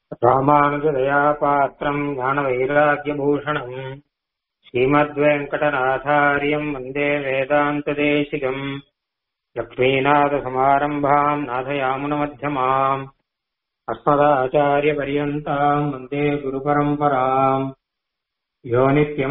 रामानुजदयापात्रम् ज्ञानवैराग्यभूषणम् श्रीमद्वेङ्कटनाथार्यम् वन्दे वेदान्तदेशिकम् लक्ष्मीनाथसमारम्भाम् नाथयामुनमध्यमाम् अस्मदाचार्यपर्यन्ताम् वन्दे गुरुपरम्पराम् यो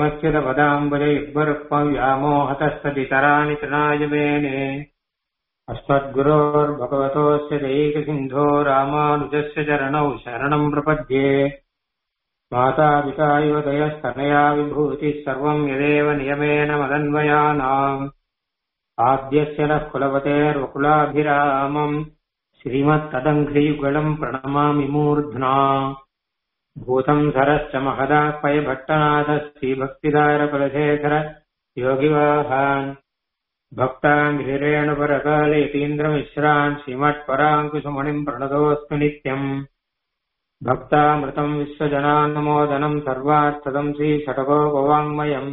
नित्यमच्युतपदाम्बुजयुग्मरुक्मव्यामोहतस्तदितराणि तृणाय मेने अस्मद्गुरोर्भगवतोऽस्य दैकसिन्धो रामानुजस्य चरणौ शरणम् प्रपद्ये मातापिता इव दयस्तनया विभूतिः सर्वम् यदेव नियमेन मदन्वयानाम् आद्यस्य नः कुलपतेर्वकुलाभिरामम् श्रीमत्तदङ्घ्रीयुगलम् प्रणमामि मूर्ध्ना भूतम् सरश्च महदापयभट्टनाथः श्रीभक्तिदारकुलशेखर योगिवाहान् भक्तान् हिरेणुपरकाले यतीन्द्रमिश्रान् श्रीमत्पराङ्कुशमणिम् प्रणतोऽस्तु नित्यम् भक्तामृतम् विश्वजनानुमोदनम् सर्वार्थदम् श्रीषटकोपवाङ्मयम्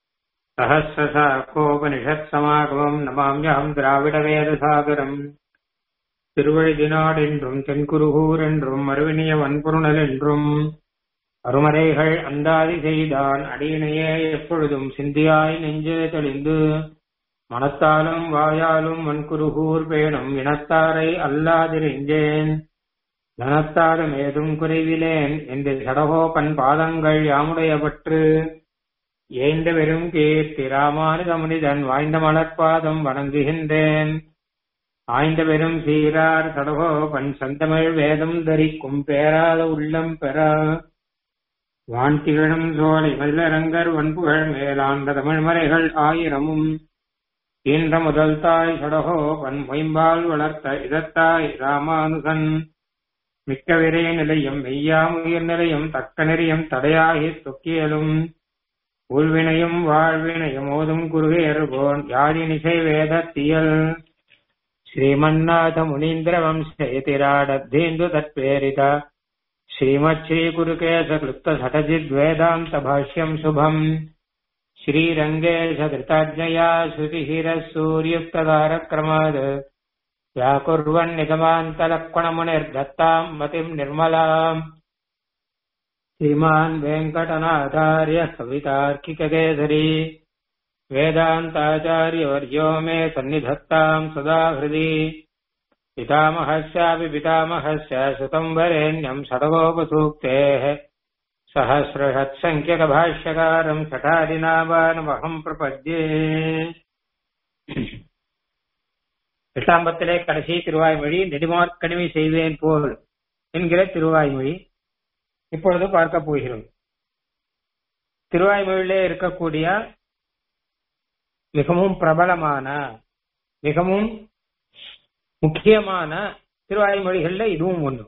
सहस्रशाखोपनिषत्समागमम् नमाम्यहम् द्राविडवेदसागरम् திருவழிதினாடென்றும் தென்குருகூர் என்றும் மறுவினிய வன்பொருணல் என்றும் அருமறைகள் அந்தாதி செய்தான் அடியினையே எப்பொழுதும் சிந்தியாய் நெஞ்சே தெளிந்து மனத்தாலும் வாயாலும் வன்குருகூர் பேணும் இனத்தாரை அல்லாதிருந்தேன் தனத்தாலும் ஏதும் குறைவிலேன் என்று சடகோபன் பாதங்கள் யாமுடைய பற்று ஏந்த வெறும் கீர்த்தி ராமானுதமுனிதன் வாய்ந்த மலர்பாதம் வணங்குகின்றேன் ஆய்ந்த பெரும் சீரார் சடகோபன் சந்தமிழ் வேதம் தரிக்கும் பேராத உள்ளம் பெற வான் திகழும் சோலை வல்லரங்கர் வன்புகழ் மேலாண்ட தமிழ்மறைகள் ஆயிரமும் ஈன்ற முதல் தாய் சடகோபன் மொயம்பால் வளர்த்த இதத்தாய் ராமானுகன் மிக்க விரய நிலையம் மெய்யாமுயிர் நிலையம் தக்க நெறியம் தடையாகி தொக்கியலும் உள்வினையும் வாழ்வினையும் ஓதும் குருகேறுகோன் யாதினிசை வேதத்தியல் श्रीमन्नाथमुनीन्द्रवंशयतिराडद्धेन्दु तत्प्रेरित श्रीमच्छ्रीकुरुकेशक्लुप्तसठजिद्वेदान्तभाष्यम् शुभम् श्रीरङ्गेशधृताज्ञया श्रुतिशिरः सूर्युक्तकारक्रमात् व्याकुर्वन्निगमान्तलक्वणमुनिर्दत्ताम् मतिम् निर्मलाम् श्रीमान् वेङ्कटनाथार्य कवितार्किककेसरी वेदान्ताचार्यवर्यो मे सन्निधत्ताम् सदा हृदि पितामहस्यापि पितामहस्य सुतम् वरेण्यम् षडगोपसूक्तेः सहस्रषत्सङ्ख्यकभाष्यकारम् சட்டாதினாபானமகம் பிரபத்யே எட்டாம் பத்திலே கடைசி திருவாய்மொழி நெடுமார்க்கணிமை செய்வேன் போல் என்கிற திருவாய்மொழி இப்பொழுது பார்க்க போகிறோம் திருவாய்மொழியிலே இருக்கக்கூடிய மிகவும் பிரபலமான மிகவும் முக்கியமான திருவாய்மொழிகள்ல இதுவும் ஒண்ணு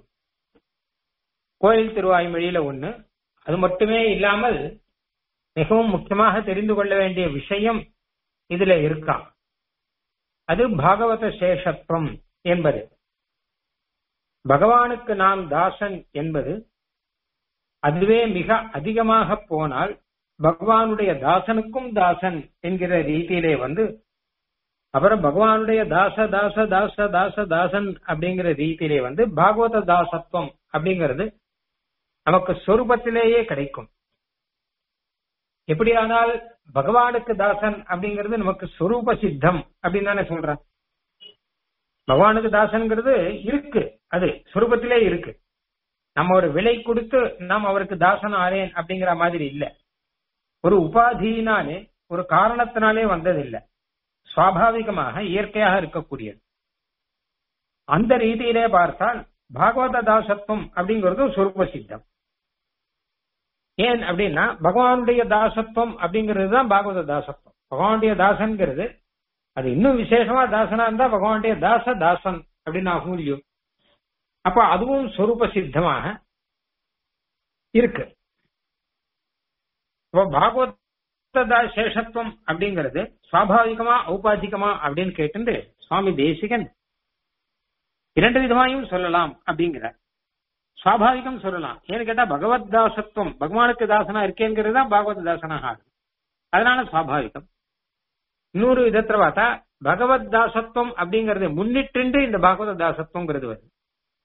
கோயில் திருவாய்மொழியில ஒண்ணு அது மட்டுமே இல்லாமல் மிகவும் முக்கியமாக தெரிந்து கொள்ள வேண்டிய விஷயம் இதுல இருக்காம் அது பாகவத சேஷத்துவம் என்பது பகவானுக்கு நாம் தாசன் என்பது அதுவே மிக அதிகமாக போனால் பகவானுடைய தாசனுக்கும் தாசன் என்கிற ரீதியிலே வந்து அப்புறம் பகவானுடைய தாச தாச தாச தாச தாசன் அப்படிங்கிற ரீதியிலே வந்து பாகவத தாசத்துவம் அப்படிங்கிறது நமக்கு சொரூபத்திலேயே கிடைக்கும் எப்படியானால் பகவானுக்கு தாசன் அப்படிங்கிறது நமக்கு சொரூப சித்தம் அப்படின்னு தானே சொல்றேன் பகவானுக்கு தாசன்கிறது இருக்கு அது சொரூபத்திலே இருக்கு நம்ம ஒரு விலை கொடுத்து நாம் அவருக்கு தாசன் ஆறேன் அப்படிங்கிற மாதிரி இல்லை ஒரு உபாதியினாலே ஒரு காரணத்தினாலே வந்ததில்லை சுவாபாவிகமாக இயற்கையாக இருக்கக்கூடியது அந்த ரீதியிலே பார்த்தால் பாகவத தாசத்துவம் அப்படிங்கிறது சொருப சித்தம் ஏன் அப்படின்னா பகவானுடைய தாசத்துவம் அப்படிங்கிறது தான் பாகவத தாசத்துவம் பகவானுடைய தாசன்கிறது அது இன்னும் விசேஷமா தாசனா இருந்தா பகவானுடைய தாச தாசன் அப்படின்னு ஆகும் இல்லையோ அப்ப அதுவும் சொரூப சித்தமாக இருக்கு இப்போ பாகவத சேஷத்துவம் அப்படிங்கிறது சுவாபாவிகமா ஔபாதிகமா அப்படின்னு கேட்டு சுவாமி தேசிகன் இரண்டு விதமாயும் சொல்லலாம் அப்படிங்கிறார் சுவாபாவிகம் சொல்லலாம் ஏன்னு கேட்டா பகவத் தாசத்துவம் பகவானுக்கு தாசனா இருக்கேங்கிறது தான் பாகவத தாசனாக ஆகும் அதனால சுவாபாவிகம் இன்னொரு விதத்துல பார்த்தா பகவத் தாசத்துவம் அப்படிங்கறது முன்னிட்டு இந்த பாகவத தாசத்துவங்கிறது வருது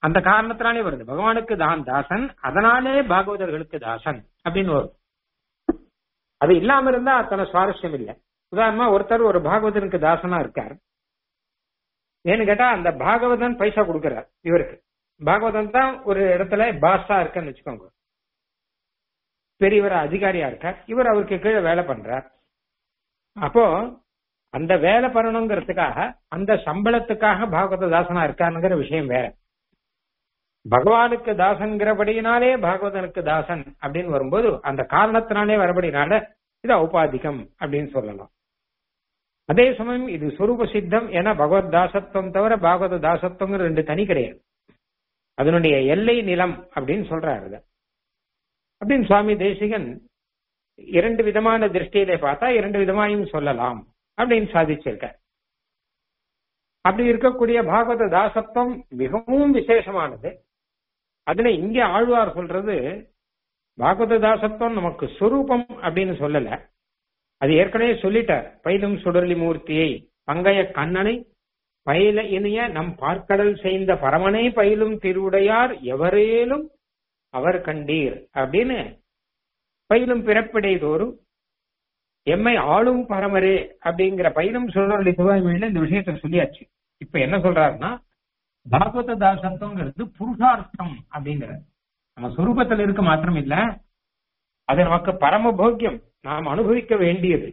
அந்த காரணத்தினாலே வருது பகவானுக்கு தான் தாசன் அதனாலே பாகவதர்களுக்கு தாசன் அப்படின்னு வரும் அது இல்லாம இருந்தா அத்தனை சுவாரஸ்யம் இல்லை உதாரணமா ஒருத்தர் ஒரு பாகவதனுக்கு தாசனா இருக்கார் ஏன்னு கேட்டா அந்த பாகவதன் பைசா கொடுக்கிறார் இவருக்கு பாகவதன் தான் ஒரு இடத்துல பாஸா இருக்குன்னு வச்சுக்கோங்க பெரியவர் அதிகாரியா இருக்கார் இவர் அவருக்கு கீழே வேலை பண்றார் அப்போ அந்த வேலை பண்ணணுங்கிறதுக்காக அந்த சம்பளத்துக்காக பாகவத தாசனா இருக்காருங்கிற விஷயம் வேற பகவானுக்கு தாசன்கிறபடியினாலே பாகவதனுக்கு தாசன் அப்படின்னு வரும்போது அந்த காரணத்தினாலே வரபடினால இது ஔபாதிகம் அப்படின்னு சொல்லலாம் அதே சமயம் இது சுரூப சித்தம் ஏன்னா பகவத் தாசத்துவம் தவிர பாகவத தாசத்துவம் ரெண்டு தனி கிடையாது அதனுடைய எல்லை நிலம் அப்படின்னு சொல்றாரு இத. அப்படின்னு சுவாமி தேசிகன் இரண்டு விதமான திருஷ்டியிலே பார்த்தா இரண்டு விதமாயும் சொல்லலாம் அப்படின்னு சாதிச்சிருக்கார் அப்படி இருக்கக்கூடிய பாகவத தாசத்துவம் மிகவும் விசேஷமானது அதுல இங்க ஆழ்வார் சொல்றது பாகவத தாசத்துவம் நமக்கு சொரூபம் அப்படின்னு சொல்லல அது ஏற்கனவே சொல்லிட்டார் பயிலும் சுடர்லி மூர்த்தியை பங்கைய கண்ணனை பயில இனிய நம் பார்க்கடல் செய்த பரமனை பயிலும் திருவுடையார் எவரேலும் அவர் கண்டீர் அப்படின்னு பயிலும் பிறப்பிடை தோறும் எம்மை ஆளும் பரமரே அப்படிங்கிற பயிலும் சுடர்லி சிவாய்மையில இந்த விஷயத்த சொல்லியாச்சு இப்ப என்ன சொல்றாருன்னா பாகவத தாசத்துவங்கிறது புருஷார்த்தம் அப்படிங்கிற நம்ம சுரூபத்தில் இருக்க மாத்திரம் இல்ல அது நமக்கு பரம போக்கியம் நாம் அனுபவிக்க வேண்டியது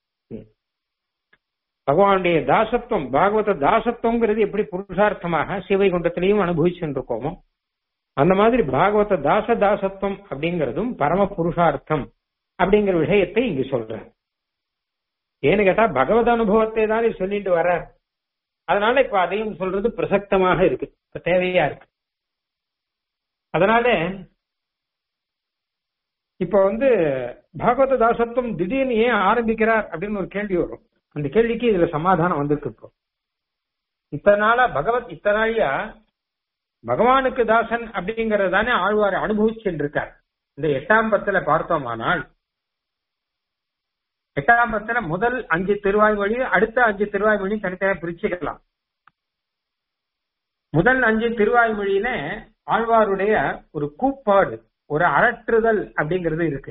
பகவானுடைய தாசத்துவம் பாகவத தாசத்துவங்கிறது எப்படி புருஷார்த்தமாக சிவைகுண்டத்திலையும் அனுபவிச்சுட்டு இருக்கோமோ அந்த மாதிரி பாகவத தாச தாசத்துவம் அப்படிங்கிறதும் பரம புருஷார்த்தம் அப்படிங்கிற விஷயத்தை இங்கு சொல்றேன் ஏன்னு கேட்டா பகவத் அனுபவத்தை தான் சொல்லிட்டு வர அதனால இப்ப அதையும் சொல்றது பிரசக்தமாக இருக்கு இப்ப தேவையா இருக்கு அதனால இப்ப வந்து பாகவத தாசத்துவம் திடீர்னு ஏன் ஆரம்பிக்கிறார் அப்படின்னு ஒரு கேள்வி வரும் அந்த கேள்விக்கு இதுல சமாதானம் வந்திருக்கு இப்போ இத்தனை நாளா பகவத் இத்தனை நாளியா பகவானுக்கு தாசன் அப்படிங்கறது தானே ஆழ்வார் அனுபவிச்சுட்டு இருக்கார் இந்த எட்டாம் பத்துல பார்த்தோமானால் எட்டாம் பத்துல முதல் அஞ்சு திருவாய்மொழி அடுத்த அஞ்சு திருவாய்மொழி தனித்தனியா பிரிச்சுக்கலாம் முதல் அஞ்சு திருவாய்மொழியில ஆழ்வாருடைய ஒரு கூப்பாடு ஒரு அரற்றுதல் அப்படிங்கிறது இருக்கு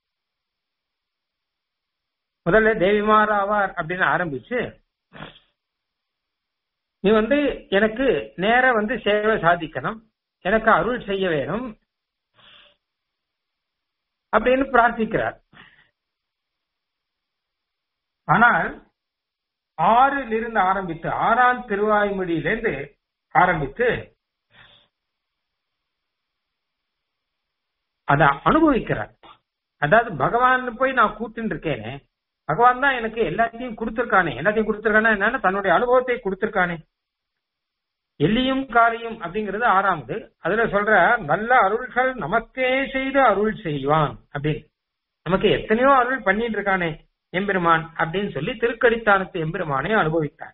முதல்ல தேவிமாராவார் அப்படின்னு ஆரம்பிச்சு நீ வந்து எனக்கு நேர வந்து சேவை சாதிக்கணும் எனக்கு அருள் செய்ய வேணும் அப்படின்னு பிரார்த்திக்கிறார் ஆனால் ஆறில் இருந்து ஆரம்பித்து ஆறாம் திருவாய்மொழியிலிருந்து ஆரம்பித்து அத அனுபவிக்கிறார் அதாவது பகவான் போய் நான் கூட்டுன்னு இருக்கேனே பகவான் தான் எனக்கு எல்லாத்தையும் கொடுத்திருக்கானே எல்லாத்தையும் கொடுத்திருக்கானே என்னன்னா தன்னுடைய அனுபவத்தை கொடுத்திருக்கானே எல்லியும் காரியம் அப்படிங்கிறது ஆறாவது அதுல சொல்ற நல்ல அருள்கள் நமக்கே செய்து அருள் செய்வான் அப்படின்னு நமக்கு எத்தனையோ அருள் பண்ணிட்டு இருக்கானே எம்பெருமான் அப்படின்னு சொல்லி திருக்கடித்தானத்து எம்பெருமானை அனுபவித்தார்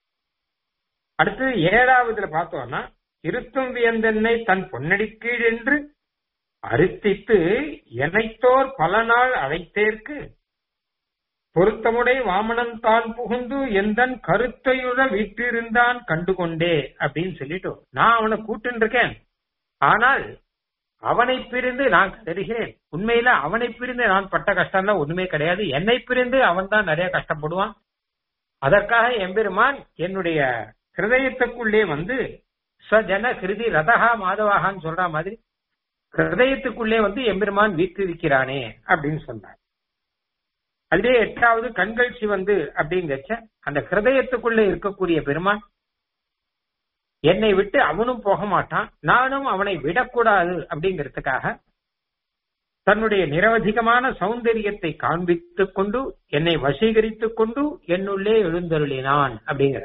அடுத்து ஏழாவதுல பார்த்தோம்னா இருத்தும் வியந்தென்னை தன் பொன்னடி கீழ் என்று அறுத்தித்து எனைத்தோர் பல நாள் அழைத்தேற்கு பொருத்தமுடை வாமனன் தான் புகுந்து எந்தன் கருத்தையுட வீட்டிருந்தான் கண்டுகொண்டே அப்படின்னு சொல்லிட்டு நான் அவனை கூட்டுன்னு இருக்கேன் ஆனால் அவனை பிரிந்து நான் கதறுகிறேன் உண்மையில அவனை பிரிந்து நான் பட்ட கஷ்டம்லாம் ஒண்ணுமே கிடையாது என்னை பிரிந்து அவன் தான் நிறைய கஷ்டப்படுவான் அதற்காக எம்பெருமான் என்னுடைய ஹிருதயத்துக்குள்ளே வந்து ஸ்வஜன கிருதி ரதகா மாதவாகான்னு சொல்ற மாதிரி ஹிருதயத்துக்குள்ளே வந்து எம்பெருமான் வீற்றிருக்கிறானே அப்படின்னு சொன்னார் அதுவே எட்டாவது கண்கள் சிவந்து அப்படிங்கச்ச அந்த ஹிருதயத்துக்குள்ளே இருக்கக்கூடிய பெருமான் என்னை விட்டு அவனும் போக மாட்டான் நானும் அவனை விடக்கூடாது அப்படிங்கிறதுக்காக தன்னுடைய நிரவதிகமான சௌந்தரியத்தை காண்பித்துக் கொண்டு என்னை வசீகரித்துக் கொண்டு என்னுள்ளே எழுந்தருளினான் அப்படிங்கிற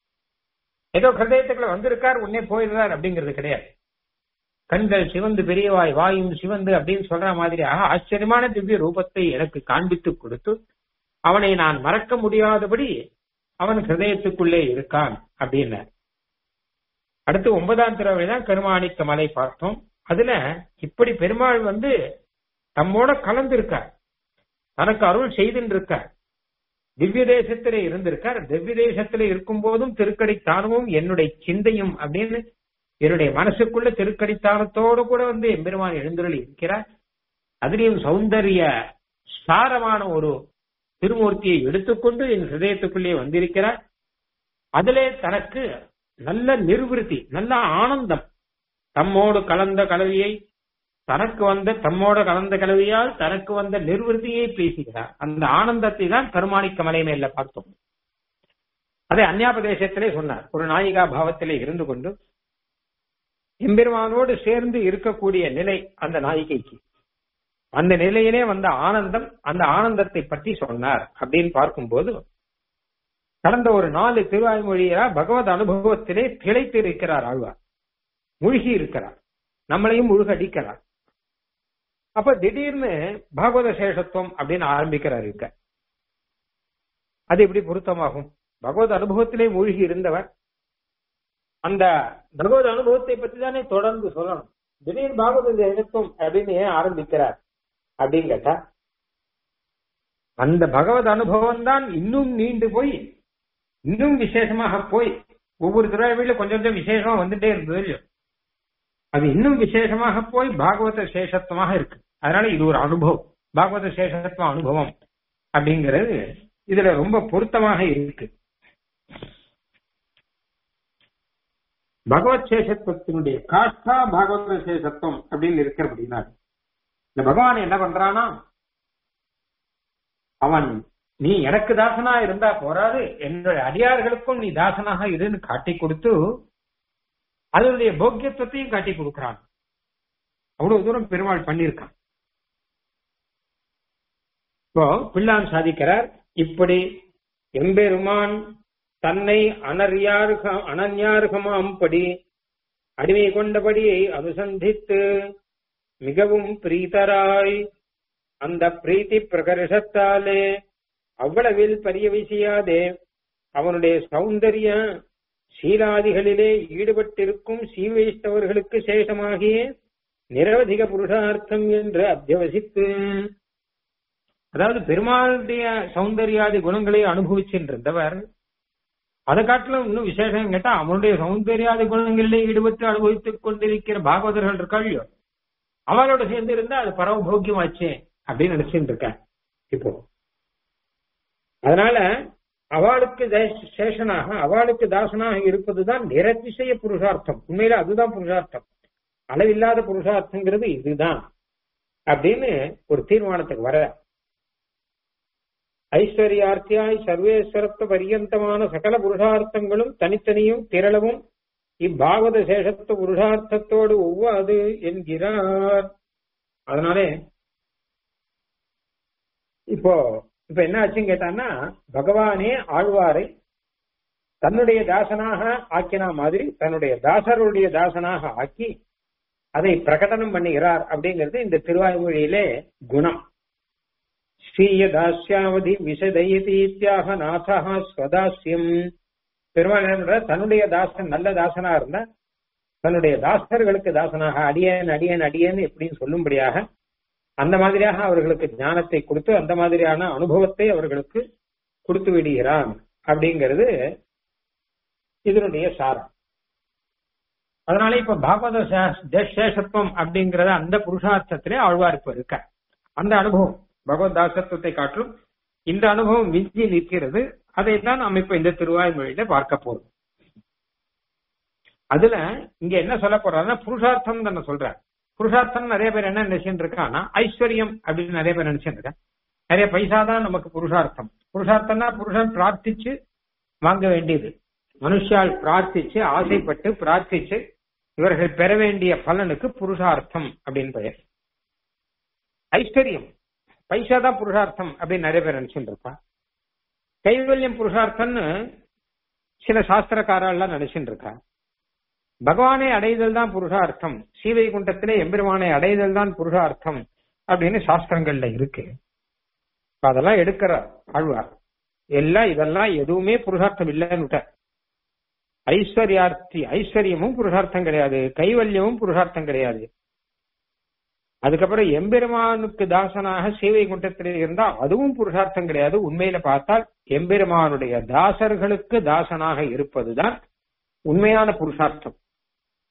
ஏதோ ஹிருதயத்துக்குள்ள வந்திருக்கார் உன்னே போயிடுறார் அப்படிங்கிறது கிடையாது கண்கள் சிவந்து பெரியவாய் வாயும் சிவந்து அப்படின்னு சொல்ற மாதிரியாக ஆச்சரியமான திவ்ய ரூபத்தை எனக்கு காண்பித்து கொடுத்து அவனை நான் மறக்க முடியாதபடி அவன் ஹிருதயத்துக்குள்ளே இருக்கான் அப்படின்னார் அடுத்து ஒன்பதாம் திறவை தான் கருமாணிக்க மலை பார்த்தோம் அதுல இப்படி பெருமாள் வந்து தம்மோட கலந்திருக்கார் தனக்கு அருள் செய்துன்னு இருக்கார் திவ்ய தேசத்திலே இருந்திருக்கார் திவ்ய தேசத்திலே இருக்கும் போதும் திருக்கடை தானும் என்னுடைய சிந்தையும் அப்படின்னு என்னுடைய மனசுக்குள்ள திருக்கடித்தானத்தோடு கூட வந்து எம்பெருமான் எழுந்துருளி இருக்கிறார் அதிலையும் சௌந்தரிய சாரமான ஒரு திருமூர்த்தியை எடுத்துக்கொண்டு என் ஹிருதயத்துக்குள்ளே வந்திருக்கிறார் அதிலே தனக்கு நல்ல நிர்விருத்தி நல்ல ஆனந்தம் தம்மோடு கலந்த கலவியை தனக்கு வந்த தம்மோட கலந்த கலவியால் தனக்கு வந்த நிர்வൃத்தியை பேசுகிறார் அந்த ஆனந்தத்தை தான் கருமாணிக்க மலை மேல பார்த்தோம் அதை அந்நியாபதேசத்திலே சொன்னார் ஒரு நாயிகா பாவத்திலே இருந்து கொண்டு எம்பெருமானோடு சேர்ந்து இருக்கக்கூடிய நிலை அந்த நாயிகைக்கு அந்த நிலையிலே வந்த ஆனந்தம் அந்த ஆனந்தத்தை பற்றி சொன்னார் அப்படின்னு பார்க்கும்போது கடந்த ஒரு நாலு திருவாய்மொழியா பகவத் அனுபவத்திலே திளைத்து இருக்கிறார் ஆழ்வார் மூழ்கி இருக்கிறார் நம்மளையும் முழுகடிக்கிறார் அப்ப திடீர்னு பாகவத சேஷத்துவம் அப்படின்னு ஆரம்பிக்கிறார் இருக்க அது எப்படி பொருத்தமாகும் பகவத் அனுபவத்திலே மூழ்கி இருந்தவர் அந்த பகவத் அனுபவத்தை பற்றி தானே தொடர்ந்து சொல்லணும் திடீர் பாகவத சேஷத்துவம் அப்படின்னு ஏன் ஆரம்பிக்கிறார் அப்படின்னு கேட்டா அந்த பகவத் அனுபவம் தான் இன்னும் நீண்டு போய் இன்னும் விசேஷமாக போய் ஒவ்வொரு திருவிழா கொஞ்சம் கொஞ்சம் விசேஷமா வந்துட்டே இருந்தது இல்லையோ அது இன்னும் விசேஷமாக போய் பாகவத சேஷத்துவமாக இருக்கு அதனால இது ஒரு அனுபவம் பாகவத சேஷத்துவ அனுபவம் அப்படிங்கிறது இதுல ரொம்ப பொருத்தமாக இருக்கு பகவத் சேஷத்துவத்தினுடைய காஷ்டா பாகவத சேஷத்துவம் அப்படின்னு இருக்கிற அப்படின்னா இந்த பகவான் என்ன பண்றானா அவன் நீ எனக்கு தாசனா இருந்தா போறாது என்னுடைய அடியார்களுக்கும் நீ தாசனாக இருன்னு காட்டி கொடுத்து அதனுடைய போக்கியத்துவத்தையும் காட்டி கொடுக்கிறான் அவ்வளவு தூரம் பெருமாள் பண்ணியிருக்கான் இப்போ பிள்ளான் சாதிக்கிறார் இப்படி எம்பெருமான் தன்னை அனர்யாருக அனன்யாருகமாம்படி அடிமை கொண்டபடியை அனுசந்தித்து மிகவும் பிரீதராய் அந்த பிரீத்தி பிரகர்ஷத்தாலே அவ்வளவில் பரியவிசியாதே அவனுடைய சௌந்தரிய சீலாதிகளிலே ஈடுபட்டிருக்கும் சீவைஷ்டவர்களுக்கு சேஷமாகிய நிரவதிக புருஷார்த்தம் என்று அத்தியவசித்து அதாவது பெருமாளுடைய சௌந்தர்யாதி குணங்களை அனுபவிச்சுருந்தவர் அதை காட்டிலும் இன்னும் விசேஷம் கேட்டா அவனுடைய சௌந்தர்யாதி குணங்களிலே ஈடுபட்டு அனுபவித்துக் கொண்டிருக்கிற பாகவதர்கள் இருக்காளியோ அவளோட சேர்ந்து இருந்தா அது பரமபோக்கியமாச்சே அப்படின்னு நினைச்சுட்டு இருக்கேன் இப்போ அதனால அவளுக்கு சேஷனாக அவளுக்கு தாசனாக இருப்பதுதான் நிரதிசய புருஷார்த்தம் உண்மையில அதுதான் புருஷார்த்தம் அளவில்லாத புருஷார்த்தங்கிறது இதுதான் அப்படின்னு ஒரு தீர்மானத்துக்கு வர ஐஸ்வர்யார்த்தியாய் சர்வேஸ்வரத்துவ பரியந்தமான சகல புருஷார்த்தங்களும் தனித்தனியும் திரளவும் இப்பாகவத சேஷத்துவ புருஷார்த்தத்தோடு ஒவ்வாது என்கிறார் அதனாலே இப்போ இப்ப என்ன ஆச்சுன்னு கேட்டான்னா பகவானே ஆழ்வாரை தன்னுடைய தாசனாக ஆக்கினா மாதிரி தன்னுடைய தாசருடைய தாசனாக ஆக்கி அதை பிரகடனம் பண்ணுகிறார் அப்படிங்கிறது இந்த திருவாய்மொழியிலே குணம் ஸ்ரீய தாஸ்யாவதி விஷதயதீத்தியாக நாசா ஸ்வதாஸ்யம் பெருமாள் என்ன தன்னுடைய தாசன் நல்ல தாசனா இருந்தா தன்னுடைய தாசர்களுக்கு தாசனாக அடியேன் அடியேன் அடியேன் எப்படின்னு சொல்லும்படியாக அந்த மாதிரியாக அவர்களுக்கு ஞானத்தை கொடுத்து அந்த மாதிரியான அனுபவத்தை அவர்களுக்கு கொடுத்து விடுகிறான் அப்படிங்கிறது இதனுடைய சாரம் அதனால இப்ப பாகவத சேஷத்துவம் அப்படிங்கறத அந்த புருஷார்த்தத்திலே ஆழ்வார்ப்பு இருக்க அந்த அனுபவம் பகவத் தாசத்துவத்தை காட்டிலும் இந்த அனுபவம் விஞ்சி நிற்கிறது அதை தான் நம்ம இப்ப இந்த திருவாய்மொழியில பார்க்க போறோம் அதுல இங்க என்ன சொல்ல போறாருன்னா புருஷார்த்தம் தானே சொல்றார் புருஷார்த்தம் நிறைய பேர் என்ன நினைச்சுட்டு இருக்கான்னா ஐஸ்வர்யம் அப்படின்னு நிறைய பேர் நினைச்சுட்டு இருக்கேன் நிறைய பைசா தான் நமக்கு புருஷார்த்தம் புருஷார்த்தம்னா புருஷன் பிரார்த்திச்சு வாங்க வேண்டியது மனுஷால் பிரார்த்திச்சு ஆசைப்பட்டு பிரார்த்திச்சு இவர்கள் பெற வேண்டிய பலனுக்கு புருஷார்த்தம் அப்படின்னு பெயர் ஐஸ்வர்யம் பைசா தான் புருஷார்த்தம் அப்படின்னு நிறைய பேர் நினைச்சுட்டு இருப்பா கைவல்யம் புருஷார்த்தம்னு சில சாஸ்திரக்காரெல்லாம் நினைச்சுட்டு இருக்கா பகவானை அடைதல் தான் புருஷார்த்தம் சீவை குண்டத்திலே எம்பெருமானை அடைதல் தான் புருஷார்த்தம் அப்படின்னு சாஸ்திரங்கள்ல இருக்கு அதெல்லாம் எடுக்கிற ஆழ்வார் எல்லாம் இதெல்லாம் எதுவுமே புருஷார்த்தம் இல்லைன்னு ஐஸ்வர்யார்த்தி ஐஸ்வர்யமும் புருஷார்த்தம் கிடையாது கைவல்யமும் புருஷார்த்தம் கிடையாது அதுக்கப்புறம் எம்பெருமானுக்கு தாசனாக சேவை குண்டத்தில் இருந்தா அதுவும் புருஷார்த்தம் கிடையாது உண்மையில பார்த்தால் எம்பெருமானுடைய தாசர்களுக்கு தாசனாக இருப்பதுதான் உண்மையான புருஷார்த்தம்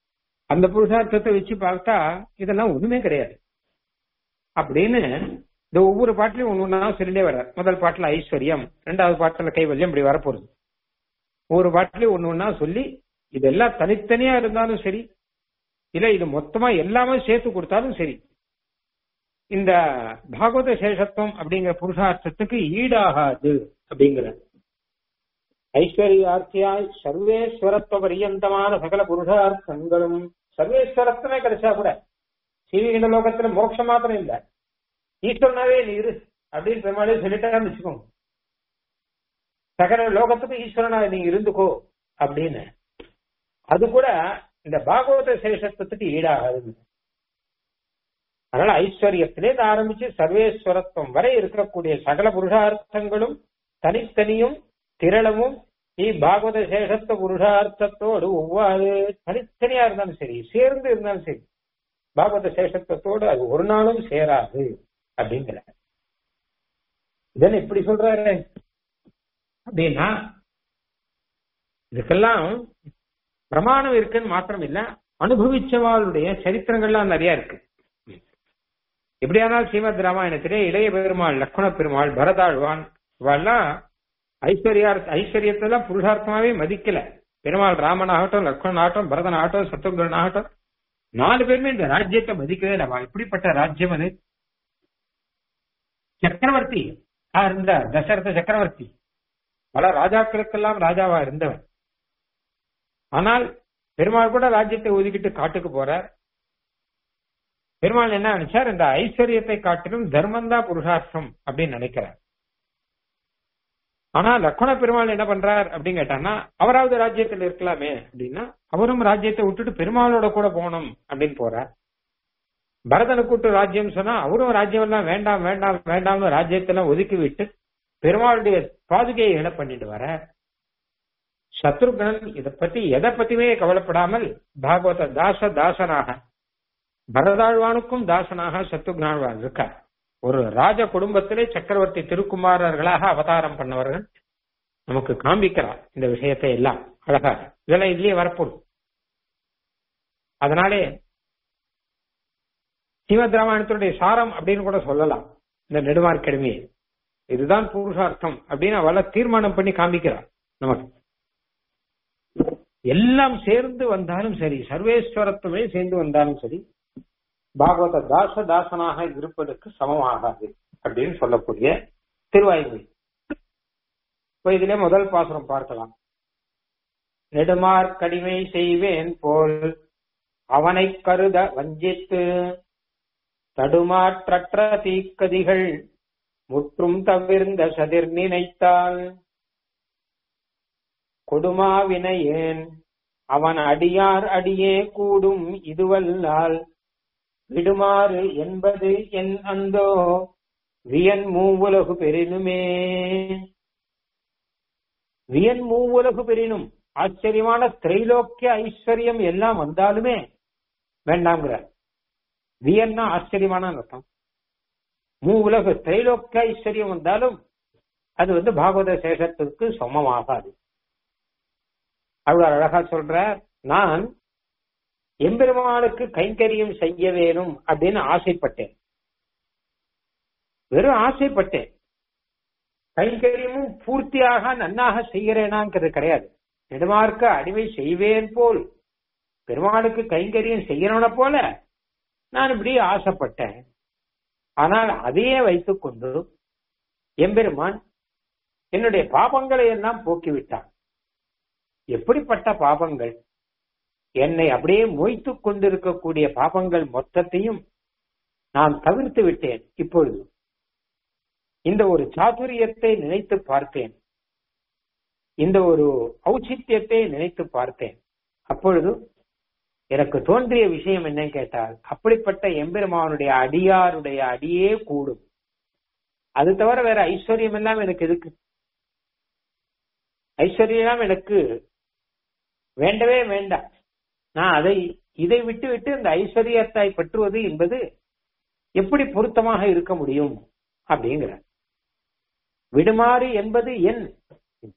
அந்த புருஷார்த்தத்தை வச்சு பார்த்தா இதெல்லாம் ஒண்ணுமே கிடையாது அப்படின்னு இந்த ஒவ்வொரு பாட்டிலையும் ஒண்ணு ஒண்ணா சொல்லிட்டே வர்றார் முதல் பாட்டுல ஐஸ்வர்யம் ரெண்டாவது பாட்டுல கைவல்யம் இப்படி வரப்போகுது ஒவ்வொரு பாட்டிலையும் ஒண்ணு ஒண்ணா சொல்லி இதெல்லாம் தனித்தனியா இருந்தாலும் சரி இல்ல இது மொத்தமா எல்லாமே சேர்த்து கொடுத்தாலும் சரி இந்த பாகவத சேஷத்துவம் அப்படிங்கிற புருஷார்த்தத்துக்கு ஈடாகாது அப்படிங்கிற ஐஸ்வர்யார்த்தியாய் சர்வேஸ்வரத்துவ பரியந்தமான சகல புருஷார்த்தங்களும் சர்வேஸ்வரத்துவமே கிடைச்சா கூட சீவிகிண்ட லோகத்துல மோட்சம் மாத்திரம் இல்ல ஈஸ்வரனாவே நீ இரு அப்படின்னு பெருமாளே சொல்லிட்டான்னு வச்சுக்கோங்க சகல லோகத்துக்கு ஈஸ்வரனா நீ இருந்துக்கோ அப்படின்னு அது கூட இந்த பாகவத சேஷத்துவத்துக்கு ஈடாகாது அதனால ஐஸ்வர்யத்திலே ஆரம்பிச்சு சர்வேஸ்வரத்துவம் வரை இருக்கக்கூடிய சகல புருஷார்த்தங்களும் தனித்தனியும் திரளவும் நீ பாகவத சேஷத்துவ புருஷார்த்தத்தோடு ஒவ்வாறு தனித்தனியா இருந்தாலும் சரி சேர்ந்து இருந்தாலும் சரி பாகவத சேஷத்துவத்தோடு அது ஒரு நாளும் சேராது அப்படிங்கிற இதென்ன இப்படி சொல்றாரு அப்படின்னா இதுக்கெல்லாம் பிரமாணம் இருக்குன்னு மாத்திரம் இல்ல அனுபவிச்சவாளுடைய சரித்திரங்கள்லாம் நிறைய இருக்கு எப்படியானால் ஸ்ரீமத் ராமாயணத்திலே இளைய பெருமாள் லக்ஷ்மண பெருமாள் பரதாழ்வான் இவெல்லாம் ஐஸ்வர்யா ஐஸ்வர்யத்தெல்லாம் புருஷார்த்தமாவே மதிக்கல பெருமாள் ராமன் ஆகட்டும் லக்ஷ்மணன் ஆகட்டும் பரதன் ஆகட்டும் சத்ருகன் ஆகட்டும் நாலு பேருமே இந்த ராஜ்யத்தை மதிக்கவே இல்லை இப்படிப்பட்ட ராஜ்யம் அது சக்கரவர்த்தி இருந்த தசரத சக்கரவர்த்தி பல ராஜாக்களுக்கெல்லாம் ராஜாவா இருந்தவன் ஆனால் பெருமாள் கூட ராஜ்யத்தை ஒதுக்கிட்டு காட்டுக்கு போறார் பெருமாள் என்ன நினைச்சார் இந்த ஐஸ்வர்யத்தை காட்டிலும் தர்மந்தா புருஷார்த்தம் அப்படின்னு நினைக்கிறார் ஆனா லக்ஷ்மண பெருமாள் என்ன பண்றார் அப்படின்னு கேட்டான்னா அவராவது ராஜ்யத்தில் இருக்கலாமே அப்படின்னா அவரும் ராஜ்யத்தை விட்டுட்டு பெருமாளோட கூட போகணும் அப்படின்னு போறார் பரதனை கூட்டு ராஜ்யம் சொன்னா அவரும் ராஜ்யம் எல்லாம் வேண்டாம் வேண்டாம் வேண்டாம்னு ராஜ்யத்தெல்லாம் ஒதுக்கி விட்டு பெருமாளுடைய பாதுகையை என்ன பண்ணிட்டு வர சத்ருகன் இதை பத்தி எதை பத்தியுமே கவலைப்படாமல் பாகவத தாச தாசனாக பரதாழ்வானுக்கும் தாசனாக சத்ருக்னாழ்வான் இருக்கார் ஒரு ராஜ குடும்பத்திலே சக்கரவர்த்தி திருக்குமாரர்களாக அவதாரம் பண்ணவர்கள் நமக்கு காண்பிக்கிறார் இந்த விஷயத்தை எல்லாம் அழகாக இதெல்லாம் இதுலயே வரப்போகுது அதனாலே ஸ்ரீமத் ராமாயணத்தினுடைய சாரம் அப்படின்னு கூட சொல்லலாம் இந்த நெடுமார்க்கெடுமையை இதுதான் புருஷார்த்தம் அப்படின்னு அவள தீர்மானம் பண்ணி காண்பிக்கிறார் நமக்கு எல்லாம் சேர்ந்து வந்தாலும் சரி சர்வேஸ்வரத்துமே சேர்ந்து வந்தாலும் சரி பாகவத தாச தாசனாக இருப்பதற்கு சமமாகாது அப்படின்னு சொல்லக்கூடிய திருவாய்மொழி இப்ப இதுல முதல் பாசுரம் பார்க்கலாம் நெடுமார்க்கடிமை செய்வேன் போல் அவனை கருத வஞ்சித்து தடுமாற்றற்ற தீக்கதிகள் முற்றும் தவிர்ந்த சதிர் நினைத்தால் கொடுமாவினையேன் அவன் அடியார் அடியே கூடும் இதுவல்லால் விடுமாறு என்பது என் அந்தோ வியன் மூவுலகு பெரினுமே வியன் மூவுலகு பெரினும் ஆச்சரியமான திரைலோக்கிய ஐஸ்வர்யம் எல்லாம் வந்தாலுமே வேண்டாம்ங்கிற வியன்னா ஆச்சரியமான அர்த்தம் மூ உலகு திரைலோக்கிய ஐஸ்வர்யம் வந்தாலும் அது வந்து பாகவத சேஷத்திற்கு சமமாகாது அவர் அழகா சொல்றார் நான் எம்பெருமானுக்கு கைங்கரியம் செய்ய வேணும் அப்படின்னு ஆசைப்பட்டேன் வெறும் ஆசைப்பட்டேன் கைங்கரியமும் பூர்த்தியாக நன்னாக செய்கிறேனாங்கிறது கிடையாது நெடுமார்க்க அடிமை செய்வேன் போல் பெருமாளுக்கு கைங்கரியம் செய்யணும்ன போல நான் இப்படி ஆசைப்பட்டேன் ஆனால் அதையே வைத்துக் கொண்டு எம்பெருமான் என்னுடைய பாபங்களை எல்லாம் போக்கிவிட்டான் எப்படிப்பட்ட பாபங்கள் என்னை அப்படியே மொய்த்து கொண்டிருக்கக்கூடிய பாபங்கள் மொத்தத்தையும் நான் தவிர்த்து விட்டேன் இப்பொழுது இந்த ஒரு சாதுரியத்தை நினைத்து பார்த்தேன் இந்த ஒரு ஔச்சித்யத்தை நினைத்து பார்த்தேன் அப்பொழுது எனக்கு தோன்றிய விஷயம் என்னன்னு கேட்டால் அப்படிப்பட்ட எம்பெருமானுடைய அடியாருடைய அடியே கூடும் அது தவிர வேற ஐஸ்வர்யம் எல்லாம் எனக்கு எதுக்கு ஐஸ்வர்யம் எனக்கு வேண்டவே வேண்டாம் நான் அதை இதை விட்டு விட்டு இந்த ஐஸ்வர்யத்தை பற்றுவது என்பது எப்படி பொருத்தமாக இருக்க முடியும் அப்படிங்கிற விடுமாறு என்பது என்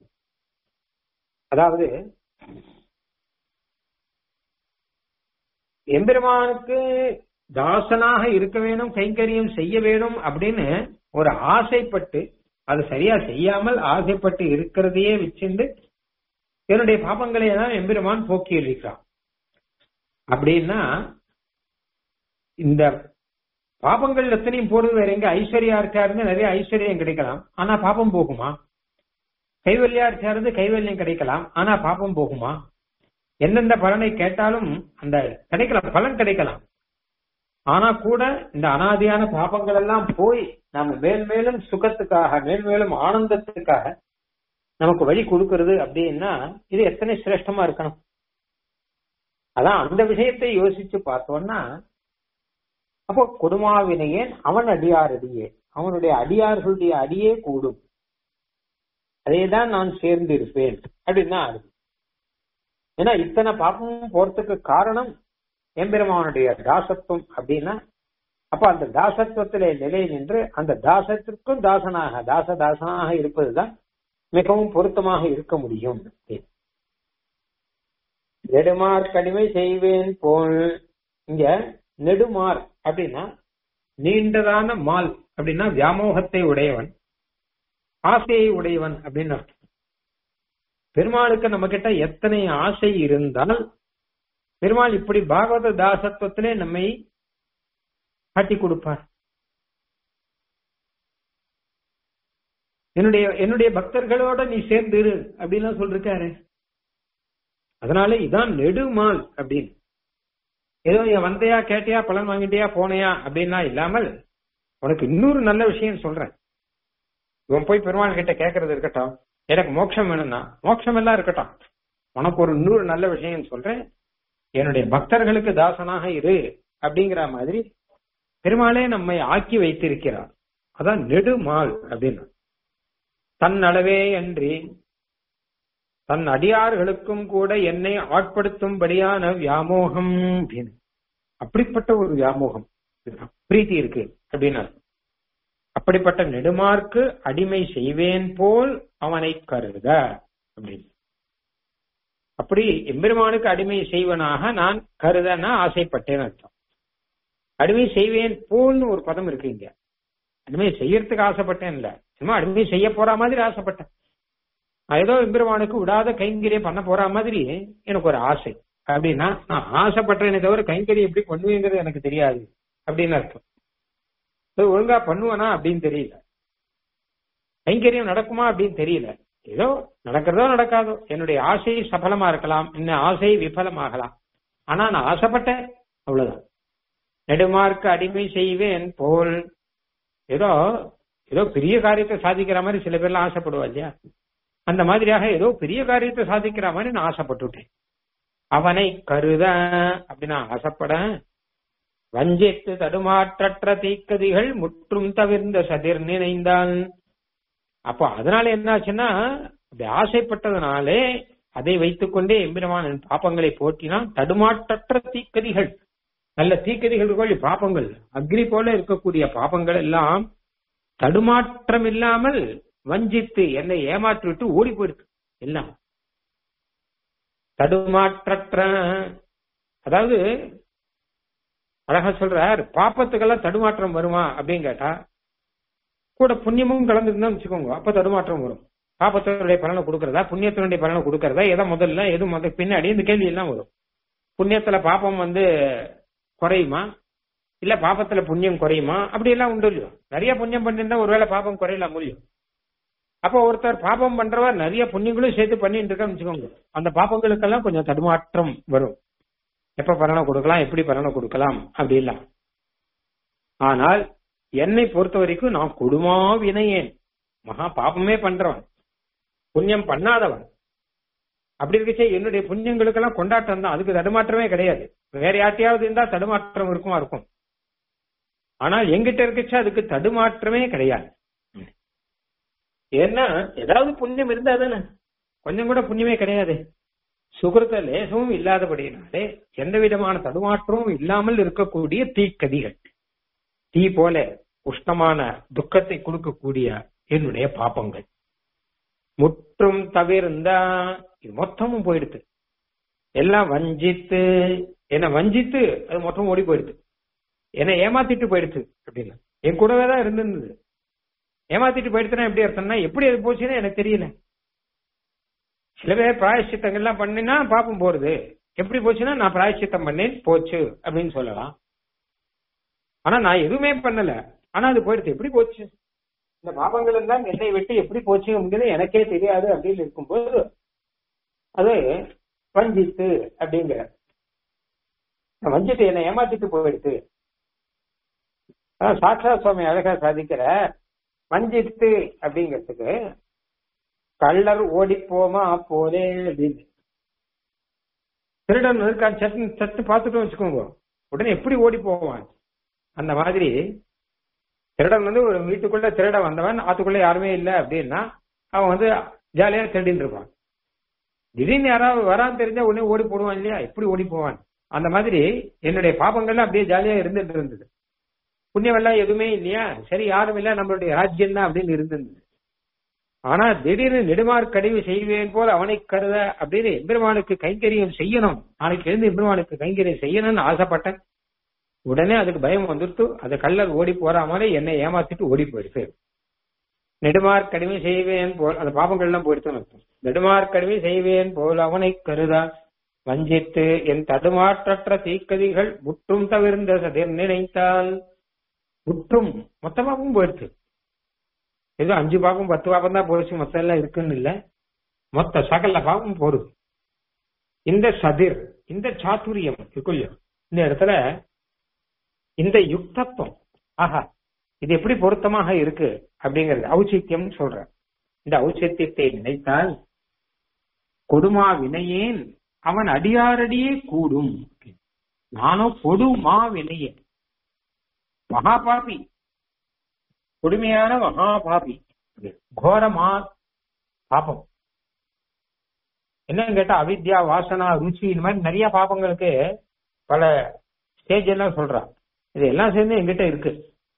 அதாவது எம்பெருமானுக்கு தாசனாக இருக்க வேணும் கைங்கரியம் செய்ய வேணும் அப்படின்னு ஒரு ஆசைப்பட்டு அது சரியா செய்யாமல் ஆசைப்பட்டு இருக்கிறதையே வச்சிருந்து என்னுடைய பாபங்களை எல்லாம் எம்பெருமான் போக்கி இருக்கிறான் அப்படின்னா இந்த பாபங்கள் எத்தனையும் போறது வேற எங்க ஐஸ்வர்யா இருக்காருன்னு நிறைய ஐஸ்வர்யம் கிடைக்கலாம் ஆனா பாபம் போகுமா கைவல்யா இருக்காரு கைவல்யம் கிடைக்கலாம் ஆனா பாபம் போகுமா எந்தெந்த பலனை கேட்டாலும் அந்த கிடைக்கலாம் பலன் கிடைக்கலாம் ஆனா கூட இந்த அனாதியான பாபங்கள் எல்லாம் போய் நாம மேல் மேலும் சுகத்துக்காக மேல் மேலும் ஆனந்தத்துக்காக நமக்கு வழி கொடுக்கிறது அப்படின்னா இது எத்தனை சிரேஷ்டமா இருக்கணும் அதான் அந்த விஷயத்தை யோசிச்சு பார்த்தோம்னா அப்போ கொடுமாவினையேன் அவன் அடியார் அடியே அவனுடைய அடியார்களுடைய அடியே கூடும் அதேதான் நான் சேர்ந்து இருப்பேன் அப்படின்னு தான் அர்த்தம் ஏன்னா இத்தனை பாப்பமும் போறதுக்கு காரணம் எம்பெருமானுடைய தாசத்துவம் அப்படின்னா அப்ப அந்த தாசத்துவத்திலே நிலை நின்று அந்த தாசத்திற்கும் தாசனாக தாச தாசனாக இருப்பதுதான் மிகவும் பொருத்தமாக இருக்க முடியும் நெடுமார் கடிமை செய்வேன் போல் இங்க நெடுமார் அப்படின்னா நீண்டதான மால் அப்படின்னா வியாமோகத்தை உடையவன் ஆசையை உடையவன் அப்படின்னு அர்த்தம் பெருமாளுக்கு நம்ம கிட்ட எத்தனை ஆசை இருந்தால் பெருமாள் இப்படி பாகவத தாசத்துவத்திலே நம்மை காட்டி கொடுப்பார் என்னுடைய என்னுடைய பக்தர்களோட நீ சேர்ந்து இரு அப்படின்னு சொல்லிருக்காரு அதனால இதான் நெடுமால் அப்படின்னு ஏதோ என் வந்தையா கேட்டியா பலன் வாங்கிட்டியா போனையா அப்படின்னா இல்லாமல் உனக்கு இன்னொரு நல்ல விஷயம் சொல்றேன் இவன் போய் பெருமாள் கிட்ட கேட்கறது இருக்கட்டும் எனக்கு மோட்சம் வேணும்னா மோட்சம் எல்லாம் இருக்கட்டும் உனக்கு ஒரு இன்னொரு நல்ல விஷயம் சொல்றேன் என்னுடைய பக்தர்களுக்கு தாசனாக இரு அப்படிங்கிற மாதிரி பெருமாளே நம்மை ஆக்கி வைத்திருக்கிறார் அதான் நெடுமால் அப்படின்னு தன் அளவே அன்றி தன் அடியார்களுக்கும் கூட என்னை ஆட்படுத்தும்படியான வியாமோகம் அப்படின்னு அப்படிப்பட்ட ஒரு வியாமோகம் பிரீத்தி இருக்கு அப்படின்னா அப்படிப்பட்ட நெடுமார்க்கு அடிமை செய்வேன் போல் அவனை கருத அப்படின்னு அப்படி எம்பெருமானுக்கு அடிமை செய்வனாக நான் கருதனா ஆசைப்பட்டேன் அர்த்தம் அடிமை செய்வேன் போல்னு ஒரு பதம் இருக்கு இங்க அடிமை செய்யறதுக்கு ஆசைப்பட்டேன் இல்ல சும்மா அடிமை செய்ய போற மாதிரி ஆசைப்பட்டேன் ஏதோ எம்பெருமானுக்கு விடாத கைங்கரியம் பண்ண போற மாதிரி எனக்கு ஒரு ஆசை அப்படின்னா நான் ஆசைப்பட்டேனே தவிர கைங்கரியம் எப்படி பண்ணுவேங்கிறது எனக்கு தெரியாது அப்படின்னு அர்த்தம் ஒழுங்கா பண்ணுவானா அப்படின்னு தெரியல கைங்கரியம் நடக்குமா அப்படின்னு தெரியல ஏதோ நடக்கிறதோ நடக்காதோ என்னுடைய ஆசை சபலமா இருக்கலாம் என்ன ஆசை விபலமாகலாம் ஆனா நான் ஆசைப்பட்டேன் அவ்வளவுதான் நெடுமார்க்கு அடிமை செய்வேன் போல் ஏதோ ஏதோ பெரிய காரியத்தை சாதிக்கிற மாதிரி சில பேர்லாம் ஆசைப்படுவா இல்லையா அந்த மாதிரியாக ஏதோ பெரிய காரியத்தை சாதிக்கிற மாதிரி நான் ஆசைப்பட்டுட்டேன் அவனை கருத அப்படின்னு நான் ஆசைப்பட வஞ்சித்து தடுமாற்றற்ற தீக்கதிகள் முற்றும் தவிர்ந்த சதிர் நினைந்தான் அப்போ அதனால என்னாச்சுன்னா அப்படி ஆசைப்பட்டதுனாலே அதை வைத்துக்கொண்டே எம்பிரமான பாப்பங்களை போற்றினான் தடுமாற்றற்ற தீக்கதிகள் நல்ல தீக்கதிகள் பாப்பங்கள் அக்னி போல இருக்கக்கூடிய பாப்பங்கள் எல்லாம் தடுமாற்றம் இல்லாமல் வஞ்சித்து என்னை ஏமாற்றி விட்டு ஓடி போயிருக்கு எல்லாம் தடுமாற்றற்ற அதாவது அழகா சொல்றார் பாப்பத்துக்கெல்லாம் தடுமாற்றம் வருமா அப்படின்னு கேட்டா கூட புண்ணியமும் கலந்துருந்தா வச்சுக்கோங்க அப்ப தடுமாற்றம் வரும் பாப்பத்தினுடைய பலனை கொடுக்கறதா புண்ணியத்தினுடைய பலனை கொடுக்கறதா எதை முதல்ல எது முதல் பின்னாடி இந்த கேள்வி எல்லாம் வரும் புண்ணியத்துல பாப்பம் வந்து குறையுமா இல்ல பாப்பத்துல புண்ணியம் குறையுமா அப்படி எல்லாம் உண்டு இல்லையோ நிறைய புண்ணியம் பண்ணிருந்தா ஒருவேளை பாப்பம் குறையலாம் முடியும் அப்போ ஒருத்தர் பாப்பம் பண்றவர் நிறைய புண்ணியங்களும் சேர்த்து பண்ணிட்டு இருக்கா வச்சுக்கோங்க அந்த பாப்பங்களுக்கெல்லாம் கொஞ்சம் தடுமாற்றம் வரும் எப்ப பலனை கொடுக்கலாம் எப்படி பலனை கொடுக்கலாம் அப்படி இல்ல ஆனால் என்னை பொறுத்த வரைக்கும் நான் கொடுமா வினையேன் மகா பாப்பமே பண்றவன் புண்ணியம் பண்ணாதவன் அப்படி இருக்கச்சே என்னுடைய புண்ணியங்களுக்கெல்லாம் கொண்டாட்டம் தான் அதுக்கு தடுமாற்றமே கிடையாது வேற யார்ட்டையாவது இருந்தா தடுமாற்றம் இருக்குமா இருக்கும் ஆனால் எங்கிட்ட இருக்கச்சே அதுக்கு தடுமாற்றமே கிடையாது ஏன்னா ஏதாவது புண்ணியம் இருந்தா தானே கொஞ்சம் கூட புண்ணியமே கிடையாது சுகிருத்த லேசமும் இல்லாதபடியினாலே எந்த விதமான தடுமாற்றமும் இல்லாமல் இருக்கக்கூடிய தீக்கதிகள் தீ போல உஷ்ணமான துக்கத்தை கொடுக்கக்கூடிய என்னுடைய பாப்பங்கள் முற்றும் தவிர்ந்தா இது மொத்தமும் போயிடுது எல்லாம் வஞ்சித்து என்னை வஞ்சித்து அது மொத்தம் ஓடி போயிடுது என்னை ஏமாத்திட்டு போயிடுச்சு அப்படின்னு என் கூடவே தான் இருந்திருந்தது ஏமாத்திட்டு போயிடுச்சுன்னா எப்படி அர்த்தம்னா எப்படி அது போச்சுன்னு எனக்கு தெரியல சில பேர் பிராயச்சித்தங்கள்லாம் பண்ணினா பாப்பம் போறது எப்படி போச்சுன்னா நான் பிராயச்சித்தம் பண்ணேன் போச்சு அப்படின்னு சொல்லலாம் ஆனா நான் எதுவுமே பண்ணல ஆனா அது போயிடுச்சு எப்படி போச்சு இந்த பாபங்கள் எல்லாம் என்னை விட்டு எப்படி போச்சு அப்படிங்கிறது எனக்கே தெரியாது அப்படின்னு இருக்கும்போது அது வஞ்சித்து அப்படிங்கிற வஞ்சித்து என்னை ஏமாத்திட்டு போயிடுச்சு அதான் சாட்சா சுவாமி அழகா சாதிக்கிற வஞ்சித்து அப்படிங்கிறதுக்கு கள்ளர் ஓடி போமா போலே அப்படின்னு திருடன் இருக்கான் சட்டு சட்டு பார்த்துட்டு வச்சுக்கோங்க உடனே எப்படி ஓடி போவான் அந்த மாதிரி திருடன் வந்து ஒரு வீட்டுக்குள்ள திருட வந்தவன் ஆத்துக்குள்ள யாருமே இல்லை அப்படின்னா அவன் வந்து ஜாலியா திருடின்னு இருப்பான் திடீர்னு யாராவது வரான்னு தெரிஞ்சா உடனே ஓடி போடுவான் இல்லையா எப்படி ஓடி போவான் அந்த மாதிரி என்னுடைய பாபங்கள்லாம் அப்படியே ஜாலியா இருந்துட்டு இருந்தது புண்ணியமெல்லாம் எதுவுமே இல்லையா சரி யாரும் இல்ல நம்மளுடைய ராஜ்யம் தான் அப்படின்னு இருந்திருந்தது ஆனா திடீர்னு நெடுமார்க்கடிவு செய்வேன் போல் அவனை கருத அப்படின்னு எம்பெருமானுக்கு கைங்கரியம் செய்யணும் நாளைக்கு எழுந்து எம்பெருமானுக்கு கைங்கரியம் செய்யணும்னு ஆசைப்பட்டேன் உடனே அதுக்கு பயம் வந்துடுத்து அது கள்ளர் ஓடி போற மாதிரி என்னை ஏமாத்திட்டு ஓடி போயிடுச்சு நெடுமார்க்கடிமை செய்வேன் போல் அந்த பாபங்கள்லாம் போயிடுச்சுன்னு அர்த்தம் நெடுமார்க்கடிமை செய்வேன் போல் அவனை கருதா வஞ்சித்து என் தடுமாற்றற்ற தீக்கதிகள் முற்றும் தவிர்ந்த சதிர் நினைத்தால் முற்றும் மொத்தமாகவும் போயிடுச்சு ஏதோ அஞ்சு பாகம் பத்து பாகம் தான் போயிடுச்சு மொத்தம் எல்லாம் இருக்குன்னு இல்ல மொத்த சகல பாகம் போடுது இந்த சதிர் இந்த சாத்துரியம் இருக்குல்ல இந்த இடத்துல இந்த யுக்தத்துவம் ஆஹா இது எப்படி பொருத்தமாக இருக்கு அப்படிங்கிறது ஔச்சித்யம் சொல்ற இந்த ஔச்சித்தியத்தை நினைத்தால் கொடுமா வினையேன் அவன் அடியாரடியே கூடும் நானோ கொடுமா வினையேன் மகாபாபி கொடுமையான மகாபாபி கோரமா பாபம் என்னன்னு கேட்டா அவித்யா வாசனா ருச்சி இந்த மாதிரி நிறைய பாபங்களுக்கு பல ஸ்டேஜ் எல்லாம் சொல்றான் இது எல்லாம் சேர்ந்து எங்கிட்ட இருக்கு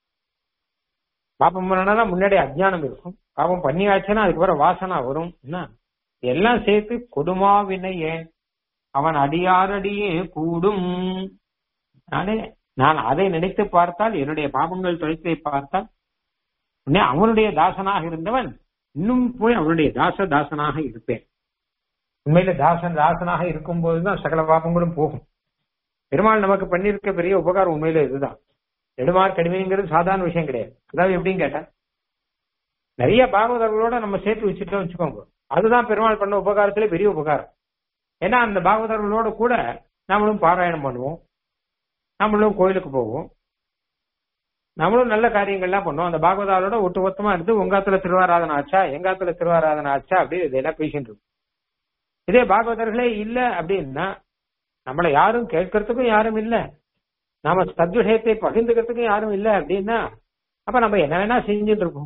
பாப்பம் பண்ணனா முன்னாடி அஜ்ஞானம் இருக்கும் பாப்பம் பண்ணியாச்சுன்னா அதுக்கப்புறம் வாசனா வரும் என்ன எல்லாம் சேர்த்து கொடுமா வினைய அவன் அடியாரடியே கூடும் நானே நான் அதை நினைத்து பார்த்தால் என்னுடைய பாபங்கள் தொலைத்தை பார்த்தால் உடனே அவனுடைய தாசனாக இருந்தவன் இன்னும் போய் அவனுடைய தாச தாசனாக இருப்பேன் உண்மையில தாசன் தாசனாக இருக்கும் போதுதான் சகல பாபங்களும் போகும் பெருமாள் நமக்கு பண்ணிருக்க பெரிய உபகாரம் உண்மையில இதுதான் நெடுமார் கடுமைங்கிறது சாதாரண விஷயம் கிடையாது அதாவது எப்படின்னு கேட்டா நிறைய பாகவதர்களோட நம்ம சேர்த்து வச்சுட்டோம் வச்சுக்கோங்க அதுதான் பெருமாள் பண்ண உபகாரத்துல பெரிய உபகாரம் ஏன்னா அந்த பாகவதர்களோட கூட நம்மளும் பாராயணம் பண்ணுவோம் நம்மளும் கோயிலுக்கு போவோம் நம்மளும் நல்ல காரியங்கள்லாம் பண்ணுவோம் அந்த பாகவதாரோட ஒட்டு மொத்தமா இருந்து உங்காத்துல திருவாராதனை ஆச்சா எங்காத்துல திருவாராதனை ஆச்சா அப்படி இதெல்லாம் பேசிட்டு இருக்கும் இதே பாகவதர்களே இல்ல அப்படின்னா நம்மள யாரும் கேட்கறதுக்கும் யாரும் இல்ல நாம சத்விஷயத்தை பகிர்ந்துக்கிறதுக்கும் யாரும் இல்ல அப்படின்னா அப்ப நம்ம என்ன வேணா செஞ்சுட்டு இருக்கோம்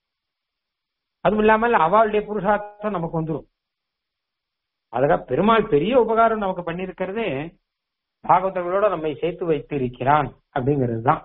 அதுவும் இல்லாமல் அவளுடைய புருஷார்த்தம் நமக்கு வந்துடும் அதுக்காக பெருமாள் பெரிய உபகாரம் நமக்கு பண்ணிருக்கிறதே பாகவதர்களோட நம்மை சேர்த்து வைத்து இருக்கிறான் அப்படிங்கிறது தான்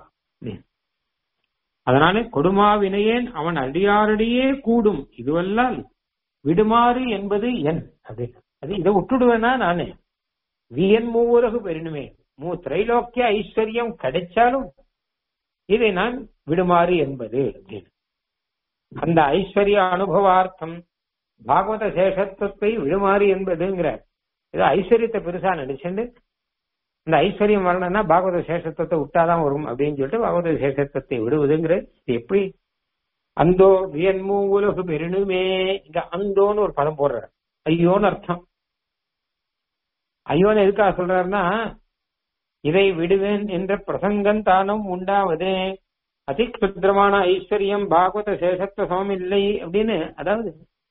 அதனால கொடுமா வினையேன் அவன் அடியாரடியே கூடும் இதுவெல்லாம் விடுமாறு என்பது என் அப்படின்னு அது இதை விட்டுடுவேனா நானு வியன் மூவுலகு பெருணுமே மூ திரைலோக்கிய ஐஸ்வர்யம் கிடைச்சாலும் இதை நான் விடுமாறு என்பது அப்படின்னு அந்த ஐஸ்வர்ய அனுபவார்த்தம் பாகவத சேஷத்துவத்தை விடுமாறு என்பதுங்கிற இது ஐஸ்வர்யத்தை பெருசா நினைச்சுண்டு இந்த ஐஸ்வர்யம் வரணும்னா பாகவத சேஷத்துவத்தை விட்டாதான் வரும் அப்படின்னு சொல்லிட்டு பாகவத சேஷத்துவத்தை விடுவதுங்கிற இது எப்படி அந்தோ வியன்மூ உலகு பெருணுமே இங்க அந்தோன்னு ஒரு பதம் போடுற ஐயோன்னு அர்த்தம் ஐயோன்னு எதுக்காக சொல்றாருன்னா இதை விடுவேன் என்ற பிரசங்கம் தானும் உண்டாவதே அதிக்ஷுத்திரமான ஐஸ்வர்யம் பாகவத சேஷத்துவ சமம் இல்லை அப்படின்னு அதாவது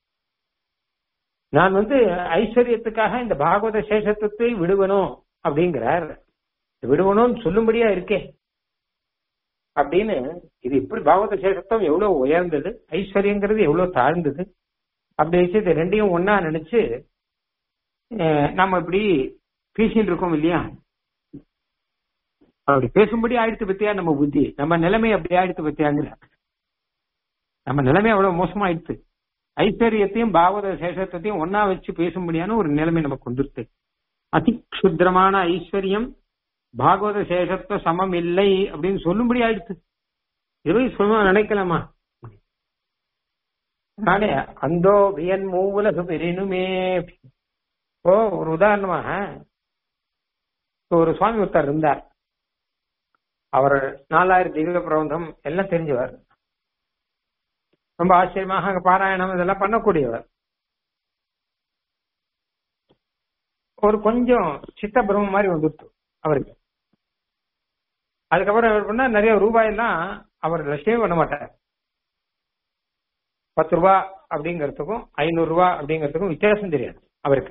நான் வந்து ஐஸ்வர்யத்துக்காக இந்த பாகவத சேஷத்துவத்தை விடுவனும் அப்படிங்கிறார் விடுவனும்னு சொல்லும்படியா இருக்கே அப்படின்னு இது இப்படி பாகவத சேஷத்துவம் எவ்வளவு உயர்ந்தது ஐஸ்வர்யங்கிறது எவ்வளவு தாழ்ந்தது அப்படி வச்சு இது ரெண்டையும் ஒன்னா நினைச்சு நம்ம இப்படி பேசிட்டு இருக்கோம் இல்லையா அப்படி பேசும்படி ஆயிடுத்து பத்தியா நம்ம புத்தி நம்ம நிலைமை அப்படி ஆயிடுத்து பத்தியாங்கிற நம்ம நிலைமை அவ்வளவு மோசமாயிடுச்சு ஐஸ்வர்யத்தையும் பாகவத சேஷத்தையும் ஒன்னா வச்சு பேசும்படியான ஒரு நிலைமை நமக்கு வந்துருச்சு அதிக்ஷுத்திரமான ஐஸ்வர்யம் பாகவத சேஷத்துவ சமம் இல்லை அப்படின்னு சொல்லும்படி ஆயிடுச்சு இது சொல்ல நினைக்கலாமா நானே அந்தோ வியன் மூவுலகு பெரினுமே ஓ ஒரு உதாரணமாக இப்ப ஒரு சுவாமி ஒருத்தர் இருந்தார் அவர் நாலாயிரம் திவ்ய பிரபந்தம் எல்லாம் தெரிஞ்சவர் ரொம்ப ஆச்சரியமாக அங்க பாராயணம் இதெல்லாம் பண்ணக்கூடியவர் ஒரு கொஞ்சம் சித்த பிரம்ம மாதிரி வந்துருச்சு அவருக்கு அதுக்கப்புறம் அவர் பண்ணா நிறைய ரூபாயெல்லாம் அவர் லட்சியமே பண்ண மாட்டார் பத்து ரூபா அப்படிங்கறதுக்கும் ஐநூறு ரூபா அப்படிங்கறதுக்கும் வித்தியாசம் தெரியாது அவருக்கு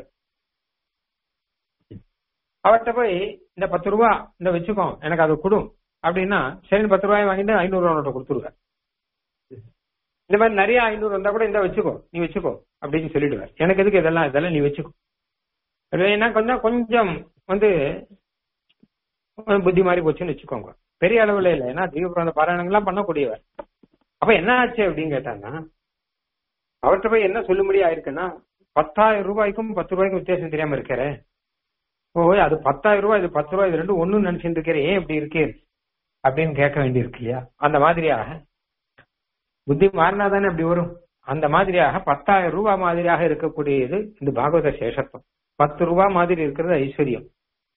அவர்கிட்ட போய் இந்த பத்து ரூபா இந்த வச்சுக்கோ எனக்கு அதை கொடு அப்படின்னா சரி பத்து ரூபாய் வாங்கிட்டு ஐநூறு ரூபா நோட்டை கொடுத்துருவார் இந்த மாதிரி நிறைய ஐநூறு வந்தா கூட இந்த வச்சுக்கோ நீ வச்சுக்கோ அப்படின்னு சொல்லிடுவார் எனக்கு எதுக்கு இதெல்லாம் இதெல்லாம் நீ வச்சுக்கோ ஏன்னா கொஞ்சம் கொஞ்சம் வந்து புத்தி மாதிரி போச்சுன்னு வச்சுக்கோங்க பெரிய அளவுல இல்லை ஏன்னா தீபபிரந்த பாராயணங்கள்லாம் பண்ணக்கூடியவர் அப்ப என்ன ஆச்சு அப்படின்னு கேட்டாங்கன்னா அவர்கிட்ட போய் என்ன சொல்லும்படி ஆயிருக்குன்னா பத்தாயிரம் ரூபாய்க்கும் பத்து ரூபாய்க்கும் வித்தியாசம் தெரியாம இருக்கிற ஓ அது பத்தாயிரம் ரூபாய் இது பத்து ரூபாய் இது ரெண்டும் ஒண்ணும் நினைச்சிட்டு இருக்கிறேன் ஏன் இப்படி இருக்கே அப்படின்னு கேட்க வேண்டியிருக்கு இல்லையா அந்த மாதிரியாக புத்தி மாறினா தானே அப்படி வரும் அந்த மாதிரியாக பத்தாயிரம் ரூபாய் மாதிரியாக இருக்கக்கூடியது இந்த பாகவத சேஷத்துவம் பத்து ரூபாய் மாதிரி இருக்கிறது ஐஸ்வர்யம்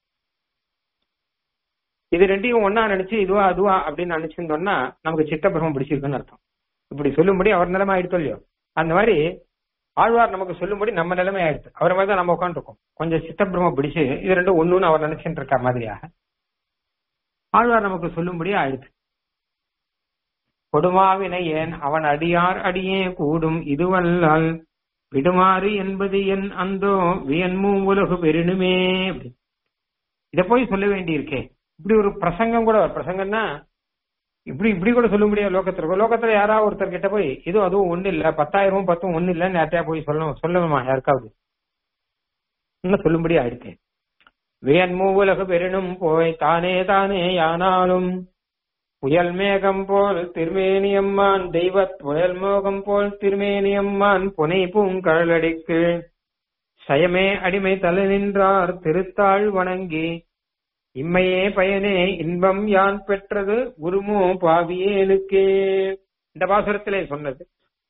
இது ரெண்டையும் ஒன்னா நினைச்சு இதுவா அதுவா அப்படின்னு நினைச்சிருந்தோம்னா நமக்கு சித்தபிரமம் பிடிச்சிருக்குன்னு அர்த்தம் இப்படி சொல்லும்படி அவர் நிலைமை ஆயிடுத்தோ இல்லையோ அந்த மாதிரி ஆழ்வார் நமக்கு சொல்லும்படி நம்ம நிலைமை ஆயிடுச்சு அவர் மாதிரி தான் நம்ம உட்காந்துருக்கோம் கொஞ்சம் சித்தபிரமம் பிடிச்சு இது ரெண்டும் ஒண்ணுன்னு அவர் நினைச்சுட்டு இருக்க மாதிரியாக ஆழ்வார் நமக்கு சொல்லும்படி ஆயிடுச்சு கொடுமாவினை ஏன் அவன் அடியார் அடியே கூடும் இதுவல்லால் விடுமாறு என்பது என் அந்தோ வியன்மூ உலகு பெருணுமே இத போய் சொல்ல வேண்டியிருக்கே இப்படி ஒரு பிரசங்கம் கூட பிரசங்கம்னா இப்படி இப்படி கூட சொல்ல முடியாது லோகத்துல லோகத்துல யாராவது ஒருத்தர் கிட்ட போய் இதுவும் அதுவும் ஒண்ணு இல்ல பத்தாயிரமும் பத்தும் ஒண்ணு இல்லன்னு யார்ட்டையா போய் சொல்லணும் சொல்லணுமா யாருக்காவது என்ன சொல்லும்படி ஆயிடுச்சு வியன்மூ உலகு பெருணும் போய் தானே தானே யானாலும் புயல் மேகம் போல் திருமேனியம்மான் தெய்வ புயல் மோகம் போல் திருமேனியம்மான் புனை பூங்கழலடிக்கு சயமே அடிமை தலை நின்றார் திருத்தாள் வணங்கி இம்மையே பயனே இன்பம் யான் பெற்றது குருமோ பாவியேனுக்கே இந்த பாசுரத்திலே சொன்னது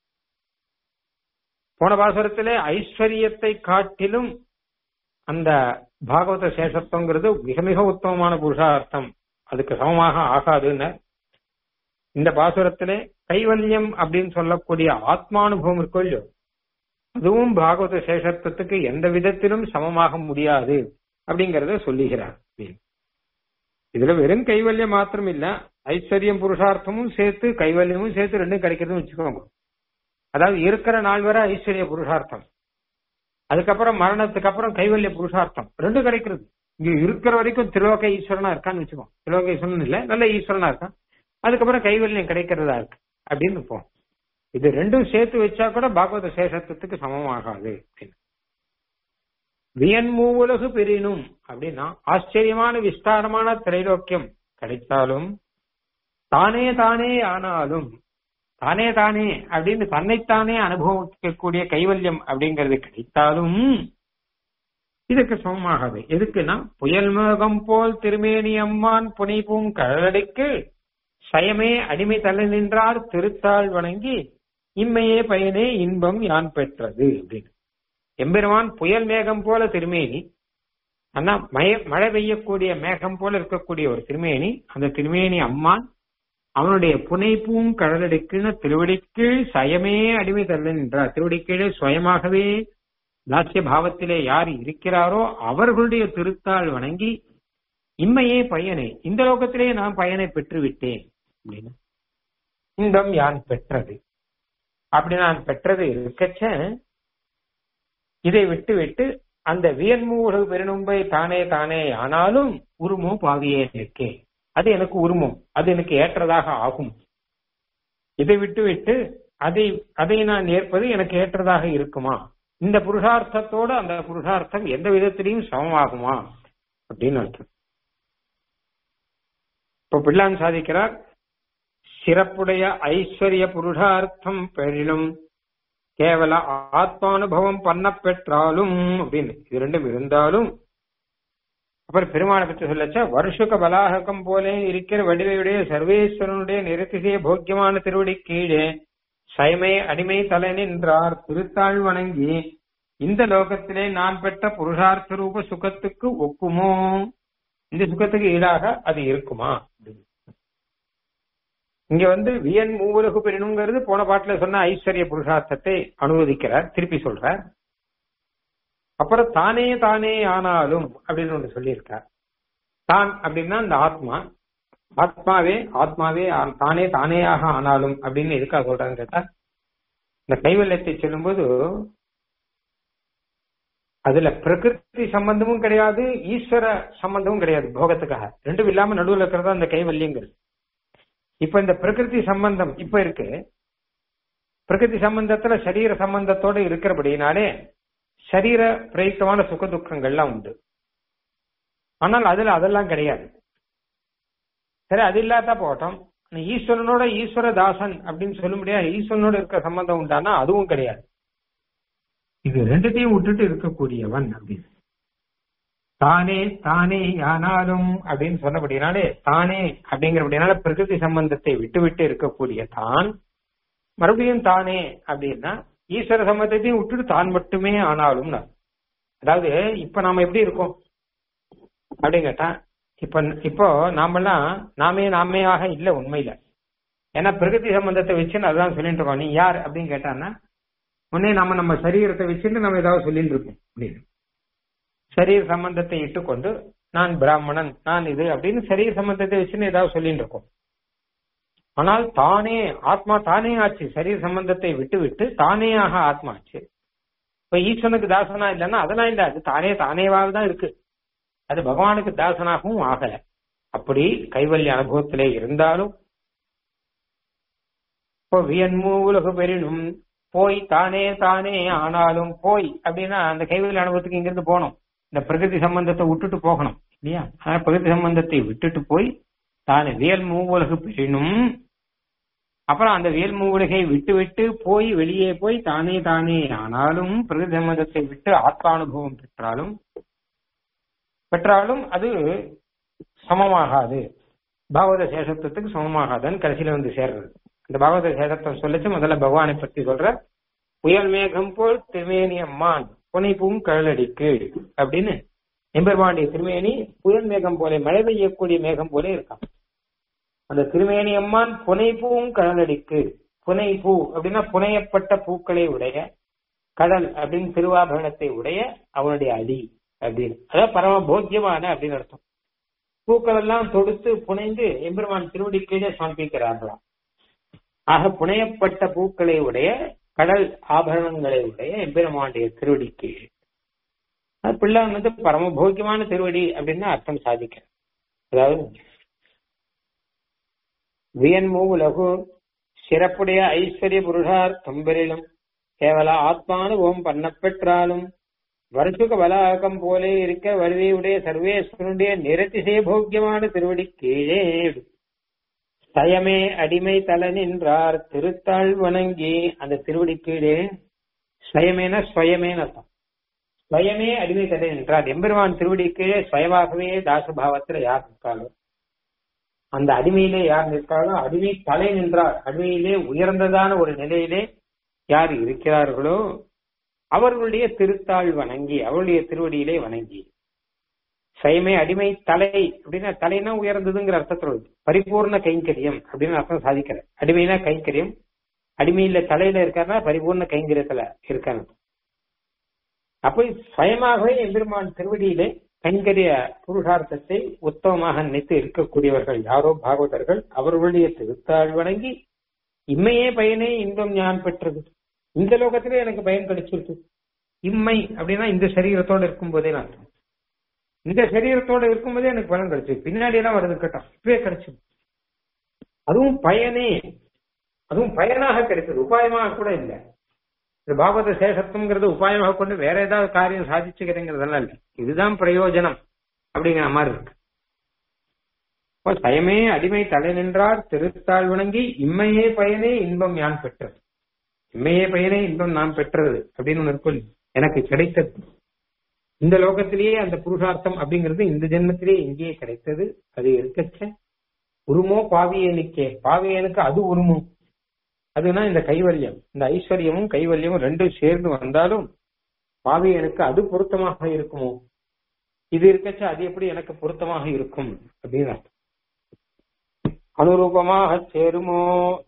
போன பாசுரத்திலே ஐஸ்வர்யத்தை காட்டிலும் அந்த பாகவத சேஷத்துவங்கிறது மிக மிக உத்தமமான புருஷார்த்தம் அதுக்கு சமமாக ஆகாதுன்னு இந்த பாசுரத்திலே கைவல்யம் அப்படின்னு சொல்லக்கூடிய ஆத்மானுபவம் இருக்கோ இல்லையோ அதுவும் பாகவத சேஷத்துவத்துக்கு எந்த விதத்திலும் சமமாக முடியாது அப்படிங்கறத சொல்லுகிறார் இதுல வெறும் கைவல்யம் மாத்திரம் இல்ல ஐஸ்வர்யம் புருஷார்த்தமும் சேர்த்து கைவல்யமும் சேர்த்து ரெண்டும் கிடைக்கிறதுன்னு வச்சுக்கோங்க அதாவது இருக்கிற நாள் வரை ஐஸ்வர்ய புருஷார்த்தம் அதுக்கப்புறம் மரணத்துக்கு அப்புறம் கைவல்ய புருஷார்த்தம் ரெண்டும் கிடைக்கிறது இங்க இருக்கிற வரைக்கும் திலோக ஈஸ்வரனா இருக்கான்னு வச்சுக்கோ திலோக ஈஸ்வரன் இல்ல நல்ல ஈஸ்வரனா இருக்கான் அதுக்கப்புறம் கைவல்யம் கிடைக்கிறதா இருக்கு அப்படின்னு இருப்போம் இது ரெண்டும் சேர்த்து வச்சா கூட பாகவத சேஷத்துவத்துக்கு சமமாகாது அப்படின்னு வியன்மூவுலகு பெறினும் அப்படின்னா ஆச்சரியமான விஸ்தாரமான திரைலோக்கியம் கிடைத்தாலும் தானே தானே ஆனாலும் தானே தானே அப்படின்னு தன்னைத்தானே அனுபவிக்கக்கூடிய கைவல்யம் அப்படிங்கிறது கிடைத்தாலும் இதுக்கு சமமாகாது எதுக்குன்னா புயல் மேகம் போல் திருமேனி அம்மான் புனைப்பூம் கடலடிக்கு சயமே அடிமை தலை நின்றார் திருத்தாள் வணங்கி இம்மையே பயனே இன்பம் யான் பெற்றது அப்படின்னு எம்பெருமான் புயல் மேகம் போல திருமேனி ஆனா மய மழை பெய்யக்கூடிய மேகம் போல இருக்கக்கூடிய ஒரு திருமேனி அந்த திருமேனி அம்மான் அவனுடைய புனைப்பூம் கடலடிக்குன்னு திருவடிக்கீழ் சயமே அடிமை தள்ள நின்றார் திருவடிக்கீழே சுயமாகவே தாசிய பாவத்திலே யார் இருக்கிறாரோ அவர்களுடைய திருத்தாள் வணங்கி இம்மையே பயனை இந்த லோகத்திலே நான் பயனை பெற்று விட்டேன் அப்படின்னு இன்பம் யான் பெற்றது அப்படி நான் பெற்றது இருக்கச்ச இதை விட்டு விட்டு அந்த வியன்மூடு பெருணும்பை தானே தானே ஆனாலும் உருமோ பாவியே இருக்கே அது எனக்கு உருமம் அது எனக்கு ஏற்றதாக ஆகும் இதை விட்டு விட்டு அதை அதை நான் ஏற்பது எனக்கு ஏற்றதாக இருக்குமா இந்த புருஷார்த்தத்தோட அந்த புருஷார்த்தம் எந்த விதத்திலையும் சமமாகுமா அப்படின்னு அர்த்தம் இப்ப பிள்ளான் சாதிக்கிறார் சிறப்புடைய ஐஸ்வர்ய புருஷார்த்தம் பெரிலும் கேவல ஆத்மானுபவம் பண்ண பெற்றாலும் அப்படின்னு இது ரெண்டும் இருந்தாலும் அப்புறம் பெருமாளை பற்றி சொல்லச்சா வருஷக பலாககம் போலே இருக்கிற வடிவையுடைய சர்வேஸ்வரனுடைய நிறத்திசைய போக்கியமான திருவடி கீழே சயமை அடிமை தலை நின்றார் திருத்தாள் வணங்கி இந்த லோகத்திலே நான் பெற்ற புருஷார்த்த ரூப சுகத்துக்கு ஒக்குமோ இந்த சுகத்துக்கு ஈடாக அது இருக்குமா இங்க வந்து வியன் மூவுலகு பெறணுங்கிறது போன பாட்டுல சொன்ன ஐஸ்வர்ய புருஷார்த்தத்தை அனுமதிக்கிறார் திருப்பி சொல்றார் அப்புறம் தானே தானே ஆனாலும் அப்படின்னு ஒன்று சொல்லியிருக்கார் தான் அப்படின்னா இந்த ஆத்மா ஆத்மாவே ஆத்மாவே ஆ- தானே தானேயாக ஆனாலும் அப்படின்னு எதுக்காக சொல்றான்னு கேட்டா இந்த கைவல்யத்தை சொல்லும்போது அதுல பிரகிருதி சம்பந்தமும் கிடையாது ஈஸ்வர சம்பந்தமும் கிடையாது போகத்துக்காக ரெண்டும் இல்லாம நடுவுல இருக்கிறதா அந்த கைவல்யங்கிறது இப்ப இந்த பிரகிருதி சம்பந்தம் இப்ப இருக்கு பிரகிருதி சம்பந்தத்துல சரீர சம்பந்தத்தோட இருக்கிறபடினாலே சரீர பிரயுக்தமான சுக துக்கங்கள்லாம் உண்டு ஆனால் அதுல அதெல்லாம் கிடையாது சரி அது இல்லாத போட்டோம் ஆனா ஈஸ்வரனோட ஈஸ்வர தாசன் அப்படின்னு சொல்ல முடியாது ஈஸ்வரனோட இருக்க சம்பந்தம் உண்டானா அதுவும் கிடையாது இது ரெண்டுத்தையும் விட்டுட்டு இருக்கக்கூடியவன் அப்படின்னு தானே தானே ஆனாலும் அப்படின்னு சொன்னபடினாலே தானே அப்படிங்கிறபடினால பிரகிருதி சம்பந்தத்தை விட்டு விட்டு இருக்கக்கூடிய தான் மறுபடியும் தானே அப்படின்னா ஈஸ்வர சம்பந்தத்தையும் விட்டுட்டு தான் மட்டுமே ஆனாலும் அதாவது இப்ப நாம எப்படி இருக்கோம் அப்படின்னு கேட்டா இப்ப இப்போ நாமெல்லாம் நாமே நாமேயாக இல்ல உண்மையில ஏன்னா பிரகிருதி சம்பந்தத்தை வச்சுன்னு அதுதான் சொல்லிட்டு இருக்கோம் நீ யார் அப்படின்னு கேட்டான்னா உடனே நம்ம நம்ம சரீரத்தை வச்சுட்டு நம்ம ஏதாவது சொல்லிட்டு இருக்கோம் அப்படின்னு சரீர சம்பந்தத்தை இட்டுக்கொண்டு நான் பிராமணன் நான் இது அப்படின்னு சரீர சம்பந்தத்தை வச்சுன்னு ஏதாவது சொல்லிட்டு இருக்கோம் ஆனால் தானே ஆத்மா தானே ஆச்சு சரீர சம்பந்தத்தை விட்டு விட்டு தானேயாக ஆத்மா ஆச்சு இப்ப ஈஸ்வனுக்கு தாசனா இல்லைன்னா அதெல்லாம் இல்ல அது தானே தானேவாக தான் இருக்கு அது பகவானுக்கு தாசனாகவும் ஆகல அப்படி கைவல்ய அனுபவத்திலே இருந்தாலும் இப்போ வியன்மூ உலகு பெரினும் போய் தானே தானே ஆனாலும் போய் அப்படின்னா அந்த கைவல்ய அனுபவத்துக்கு இங்கிருந்து போகணும் இந்த பிரகிருதி சம்பந்தத்தை விட்டுட்டு போகணும் இல்லையா ஆனா பிரகிருதி சம்பந்தத்தை விட்டுட்டு போய் தானே வியல் மூவுலகு பெரினும் அப்புறம் அந்த வியல் மூவுலகை விட்டு விட்டு போய் வெளியே போய் தானே தானே ஆனாலும் பிரகிருதி சம்பந்தத்தை விட்டு ஆத்மானுபவம் பெற்றாலும் பெற்றாலும் அது சமமாகாது பாகவத சேஷத்துவத்துக்கு சமமாகாதுன்னு கடைசியில வந்து சேர்றது இந்த பாகவத சேஷத்துவம் சொல்லிச்சு முதல்ல பகவானை பத்தி சொல்ற புயல் மேகம் போல் திருமேனி அம்மான் புனைப்பும் கழலடிக்கு அப்படின்னு எம்பெருமானுடைய திருமேனி புயல் மேகம் போல மழை பெய்யக்கூடிய மேகம் போல இருக்கான் அந்த திருமேனி அம்மான் புனைப்பூவும் கடலடிக்கு புனைப்பூ அப்படின்னா புனையப்பட்ட பூக்களை உடைய கடல் அப்படின்னு திருவாபரணத்தை உடைய அவனுடைய அடி அப்படின்னு அதாவது பரம போக்கியமான அப்படின்னு அர்த்தம் பூக்கள் எல்லாம் தொடுத்து புனைந்து எம்பெருமான் திருவடி கீழே சமர்ப்பிக்கிறார்களாம் ஆக புனையப்பட்ட பூக்களை உடைய கடல் ஆபரணங்களை உடைய எம்பெருமானுடைய திருவடி கீழ் அது பிள்ளான் வந்து பரம போக்கியமான திருவடி அப்படின்னு அர்த்தம் சாதிக்கிறேன் அதாவது வியன்மூ லகு சிறப்புடைய ஐஸ்வர்ய புருஷார் தொம்பெரிலும் கேவல ஆத்மானுபவம் பண்ணப்பெற்றாலும் வருஷுக வலாகம் போலே இருக்க வருவையுடைய சர்வேஸ்வரனுடைய நிரதிசய போக்கியமான திருவடி கீழே சயமே அடிமை தல நின்றார் திருத்தாள் வணங்கி அந்த திருவடி கீழே ஸ்வயமேன ஸ்வயமேன அர்த்தம் ஸ்வயமே அடிமை தலை நின்றார் எம்பெருமான் திருவடி கீழே ஸ்வயமாகவே தாசபாவத்துல யார் இருக்காளோ அந்த அடிமையிலே யார் நிற்காளோ அடிமை தலை நின்றார் அடிமையிலே உயர்ந்ததான ஒரு நிலையிலே யார் இருக்கிறார்களோ அவர்களுடைய திருத்தாள் வணங்கி அவருடைய திருவடியிலே வணங்கி சயமே அடிமை தலை அப்படின்னா தலைனா உயர்ந்ததுங்கிற அர்த்தத்தில் வருது பரிபூர்ண கைங்கரியம் அப்படின்னு அர்த்தம் சாதிக்கிற அடிமைனா கைங்கரியம் அடிமையில தலையில இருக்காருன்னா பரிபூர்ண கைங்கரியத்துல இருக்காங்க அப்போ சுயமாகவே எம்பெருமான் திருவடியிலே கைங்கரிய புருஷார்த்தத்தை உத்தமமாக நினைத்து இருக்கக்கூடியவர்கள் யாரோ பாகவதர்கள் அவர்களுடைய திருத்தாள் வணங்கி இம்மையே பயனே இன்பம் ஞான் பெற்றது இந்த லோகத்திலே எனக்கு பயன் கிடைச்சிருக்கு இம்மை அப்படின்னா இந்த சரீரத்தோட இருக்கும் போதே நான் இந்த சரீரத்தோட இருக்கும்போதே எனக்கு பலன் கிடைச்சது பின்னாடி எல்லாம் வருது கேட்டோம் இப்பவே கிடைச்சது அதுவும் பயனே அதுவும் பயனாக கிடைச்சது உபாயமாக கூட இல்லை இந்த பாகவத சேஷத்துவங்கிறது உபாயமாக கொண்டு வேற ஏதாவது காரியம் சாதிச்சுக்கிறேங்கிறதெல்லாம் இல்லை இதுதான் பிரயோஜனம் அப்படிங்கிற மாதிரி இருக்கு இப்போ சயமே அடிமை தலை நின்றார் திருத்தாள் வணங்கி இம்மையே பயனே இன்பம் யான் பெற்றது இம்மையே பயனே இன்பம் நான் பெற்றது அப்படின்னு ஒன்று இருக்கும் எனக்கு கிடைத்தது இந்த லோகத்திலேயே அந்த புருஷார்த்தம் அப்படிங்கிறது இந்த ஜென்மத்திலேயே எங்கேயே கிடைத்தது அது இருக்கச்ச உருமோ பாவியனுக்கே பாவியனுக்கு அது உருமும் அதுனா இந்த கைவல்யம் இந்த ஐஸ்வர்யமும் கைவல்யமும் ரெண்டும் சேர்ந்து வந்தாலும் பாவியனுக்கு அது பொருத்தமாக இருக்குமோ இது இருக்கச்ச அது எப்படி எனக்கு பொருத்தமாக இருக்கும் அப்படின்னு அர்த்தம். அனுரூபமாக சேருமோ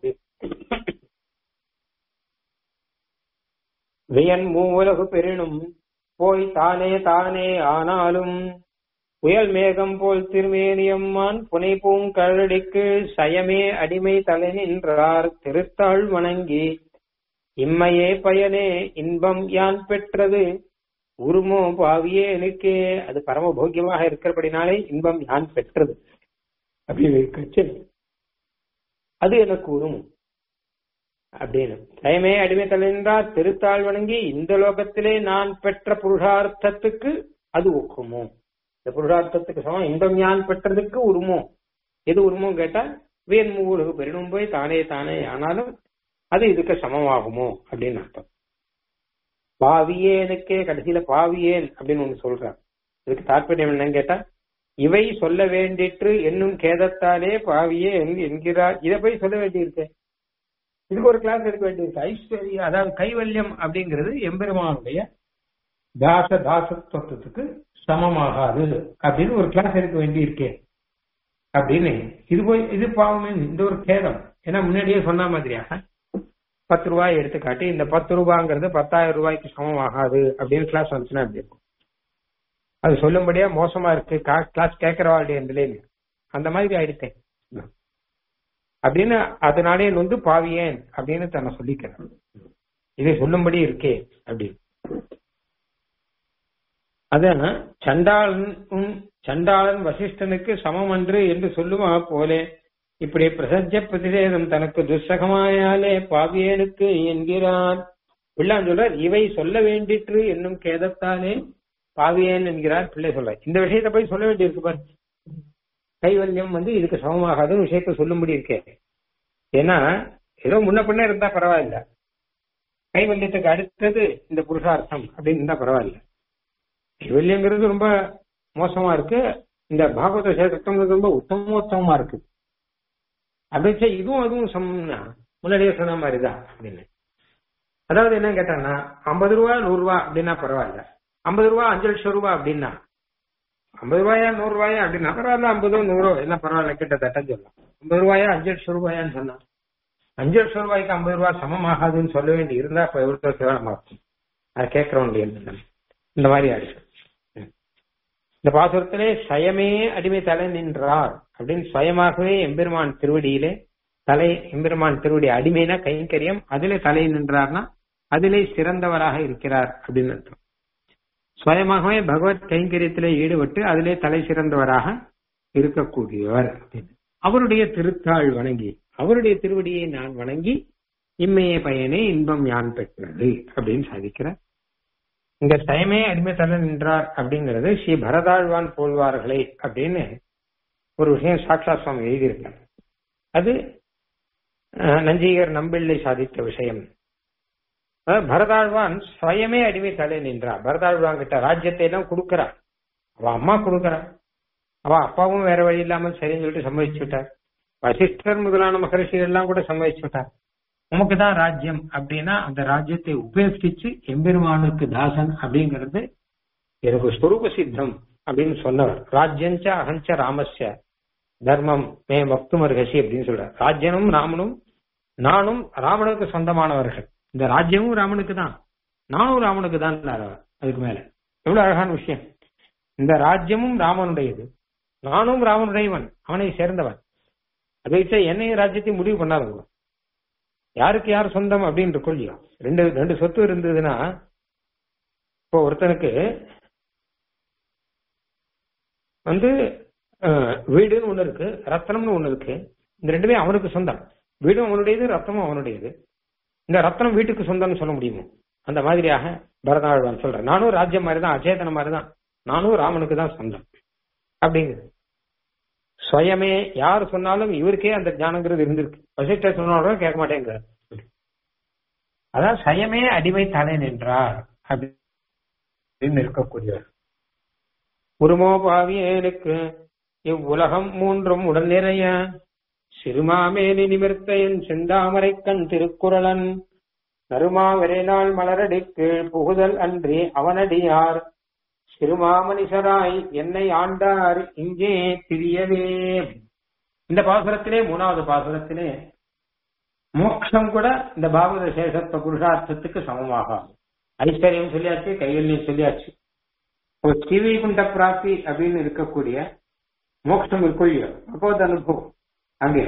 வியன் மூவுலகு பெறினும் போய் தானே தானே ஆனாலும் புயல் மேகம் போல் திருமேனியம்மான் புனை பூங்கழடிக்கு சயமே அடிமை தலை நின்றார் திருத்தாள் வணங்கி இம்மையே பயனே இன்பம் யான் பெற்றது உருமோ பாவியே எனக்கே அது பரம போக்கியமாக இருக்கிறபடினாலே இன்பம் யான் பெற்றது அப்படின்னு இருக்கச்சு அது எனக்கு உருமும் அப்படின்னு தயமே அடிமை தலைந்தார் திருத்தாள் வணங்கி இந்த லோகத்திலே நான் பெற்ற புருஷார்த்தத்துக்கு அது ஒக்குமோ இந்த புருஷார்த்தத்துக்கு சமம் இன்பம் ஞான் பெற்றதுக்கு உருமோ எது உருமோ கேட்டா வேன் மூவுலகு பெரினும் போய் தானே தானே ஆனாலும் அது இதுக்கு சமமாகுமோ அப்படின்னு அர்த்தம் பாவியேனுக்கே கடைசியில பாவியேன் அப்படின்னு ஒண்ணு சொல்றார் இதுக்கு தாற்பயம் என்னன்னு கேட்டா இவை சொல்ல வேண்டிற்று என்னும் கேதத்தாலே பாவியே என்கிறார் இதை போய் சொல்ல வேண்டியிருக்கு இதுக்கு ஒரு கிளாஸ் எடுக்க வேண்டியிருக்கு ஐஸ்வர்யா அதாவது கைவல்யம் அப்படிங்கிறது எம்பெருமானுடைய தாச தாசத்துவத்துக்கு சமமாகாது அப்படின்னு ஒரு கிளாஸ் எடுக்க வேண்டியிருக்கே அப்படின்னு இது போய் இது பாவமே இந்த ஒரு கேதம் ஏன்னா முன்னாடியே சொன்ன மாதிரியாக பத்து ரூபாய் எடுத்துக்காட்டி இந்த பத்து ரூபாங்கிறது பத்தாயிரம் ரூபாய்க்கு சமமாகாது அப்படின்னு கிளாஸ் வந்துச்சுன்னா எப்படி இருக்கும் அது சொல்லும்படியா மோசமா இருக்கு கிளாஸ் கேட்கிறவாளுடைய நிலையில அந்த மாதிரி ஆயிடுத்தேன் அப்படின்னு அதனாலே வந்து பாவியேன் அப்படின்னு தன்னை சொல்லிக்கிறேன் இதை சொல்லும்படி இருக்கே அப்படின்னு அதான் சண்டாளன் சண்டாளன் வசிஷ்டனுக்கு சமம் அன்று என்று சொல்லுமா போலே இப்படி பிரசஞ்ச பிரதிஷேதம் தனக்கு துஸ்ஸகமாயாலே பாவியனுக்கு என்கிறான் பிள்ளான் சொல்றார் இவை சொல்ல வேண்டிற்று என்னும் கேதத்தாலே பாவியன் என்கிறார் பிள்ளை சொல்ற இந்த விஷயத்தை போய் சொல்ல வேண்டியிருக்கு பாரு கைவல்யம் வந்து இதுக்கு சமமாகாத விஷயத்த சொல்லும்படி இருக்கே ஏன்னா ஏதோ முன்ன பின்ன இருந்தா பரவாயில்ல கைவல்யத்துக்கு அடுத்தது இந்த புருஷார்த்தம் அப்படின்னு இருந்தா பரவாயில்ல கைவல்யங்கிறது ரொம்ப மோசமா இருக்கு இந்த பாகவத சேத்திரங்கிறது ரொம்ப உத்தமோத்தமமா இருக்கு அப்படின்னு இதுவும் அதுவும் சமம்னா முன்னாடியே சொன்ன மாதிரிதான் அப்படின்னு அதாவது என்ன கேட்டாங்கன்னா ஐம்பது ரூபா நூறு ரூபா அப்படின்னா பரவாயில்ல ஐம்பது ரூபா அஞ்சு லட்சம் ரூபா அப்படின்னா ஐம்பது ரூபாயா நூறு ரூபாயா அப்படின்னா பரவாயில்ல ஐம்பதோ நூறோ எல்லாம் பரவாயில்ல கிட்டத்தட்ட சொல்லலாம் ஐம்பது ரூபாயா அஞ்சு லட்சம் ரூபாயான்னு சொன்னா அஞ்சு லட்சம் ரூபாய்க்கு ஐம்பது ரூபாய் சமமாகாதுன்னு சொல்ல வேண்டி இருந்தா இப்ப எவ்வளவு கேவலமாகும் அதை கேட்கறவங்க இந்த மாதிரி ஆயிடுச்சு இந்த பாசுரத்திலே சயமே அடிமை தலை நின்றார் அப்படின்னு சுயமாகவே எம்பெருமான் திருவடியிலே தலை எம்பெருமான் திருவடி அடிமைனா கைங்கரியம் அதிலே தலை நின்றார்னா அதிலே சிறந்தவராக இருக்கிறார் அப்படின்னு அர்த்தம் சுயமாகவே பகவத் கைங்கரியத்திலே ஈடுபட்டு அதிலே தலை சிறந்தவராக இருக்கக்கூடியவர் அப்படின்னு அவருடைய திருத்தாள் வணங்கி அவருடைய திருவடியை நான் வணங்கி இம்மைய பயனே இன்பம் யான் பெற்றது அப்படின்னு சாதிக்கிறார் இங்க சயமே அடிமை தலை நின்றார் அப்படிங்கிறது ஸ்ரீ பரதாழ்வான் போல்வார்களே அப்படின்னு ஒரு விஷயம் சாட்சா சுவாமி எழுதியிருக்கார் அது நஞ்சிகர் நம்பிள்ளை சாதித்த விஷயம் பரதாழ்வான் சுயமே அடிமை தலை நின்றார் பரதாழ்வான் கிட்ட ராஜ்யத்தை எல்லாம் கொடுக்கிறார் அவ அம்மா கொடுக்கிறார் அவ அப்பாவும் வேற வழி இல்லாமல் சரின்னு சொல்லிட்டு சம்மதிச்சு விட்டார் வசிஷ்டர் முதலான மகரிஷிகள் எல்லாம் கூட சம்மதிச்சு விட்டார் உமக்கு தான் ராஜ்யம் அப்படின்னா அந்த ராஜ்யத்தை உபேட்சிச்சு எம்பெருமானுக்கு தாசன் அப்படிங்கிறது எனக்கு ஸ்வரூப சித்தம் அப்படின்னு சொன்னவர் ராஜ்யஞ்ச அகஞ்ச ராமஸ்ய தர்மம் மே மக்துமர்கசி அப்படின்னு சொல்றார் ராஜ்யனும் ராமனும் நானும் ராமனுக்கு சொந்தமானவர்கள் இந்த ராஜ்யமும் ராமனுக்கு தான் நானும் ராமனுக்கு தான் அதுக்கு மேல எவ்வளவு அழகான விஷயம் இந்த ராஜ்யமும் ராமனுடையது நானும் ராமனுடையவன் அவனை சேர்ந்தவன் அதை வச்சா என்னைய ராஜ்யத்தை முடிவு பண்ணாதவங்க யாருக்கு யார் சொந்தம் அப்படின்னு இருக்கும் இல்லையா ரெண்டு ரெண்டு சொத்து இருந்ததுன்னா இப்போ ஒருத்தனுக்கு வந்து வீடுன்னு ஒண்ணு இருக்கு ரத்தனம்னு ஒண்ணு இருக்கு இந்த ரெண்டுமே அவனுக்கு சொந்தம் வீடும் அவனுடையது ரத்தமும் அவனுடையது இந்த ரத்தனம் வீட்டுக்கு சொந்தம்னு சொல்ல முடியுமோ அந்த மாதிரியாக பரதாழ்வான் சொல்றேன் நானும் ராஜ்யம் மாதிரி தான் அச்சேதன மாதிரி தான் நானும் ராமனுக்கு தான் சொந்தம் அப்படிங்குது சுயமே யார் சொன்னாலும் இவருக்கே அந்த ஞானங்கிறது இருந்திருக்கு வசிஷ்டர் சொன்னாலும் கேட்க மாட்டேங்கிறார் அதான் சயமே அடிமை தலை நின்றார் அப்படின்னு இருக்கக்கூடியவர் உருமோ பாவியேனுக்கு இவ்வுலகம் மூன்றும் உடன் நிறைய சிறுமாமேனி நிமிர்த்த என் செந்தாமரை கண் திருக்குறளன் நறுமாவரேநாள் மலரடிக்கு புகுதல் அன்றி அவனடியார் சிறுமாமனிசராய் என்னை ஆண்டார் இங்கே திரியவே இந்த பாசுரத்திலே மூணாவது பாசுரத்திலே மோட்சம் கூட இந்த பாகவத சேஷத்துவ புருஷார்த்தத்துக்கு சமமாகும் ஐஸ்வர்யம் சொல்லியாச்சு கைவல்யம் சொல்லியாச்சு ஒரு ஸ்ரீவைகுண்ட பிராப்தி அப்படின்னு இருக்கக்கூடிய மோட்சம் இருக்குள்ள பகவத் அனுபவம் அங்கே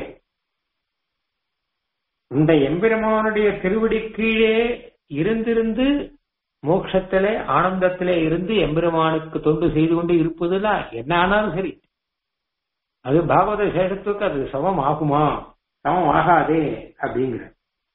இந்த எம்பெருமானுடைய திருவடி கீழே இருந்திருந்து மோட்சத்திலே ஆனந்தத்திலே இருந்து எம்பெருமானுக்கு தொண்டு செய்து கொண்டு இருப்பதுல என்ன ஆனாலும் சரி அது பாகவத சேஷத்துக்கு அது சமம் ஆகுமா சமம் ஆகாதே அப்படிங்கிற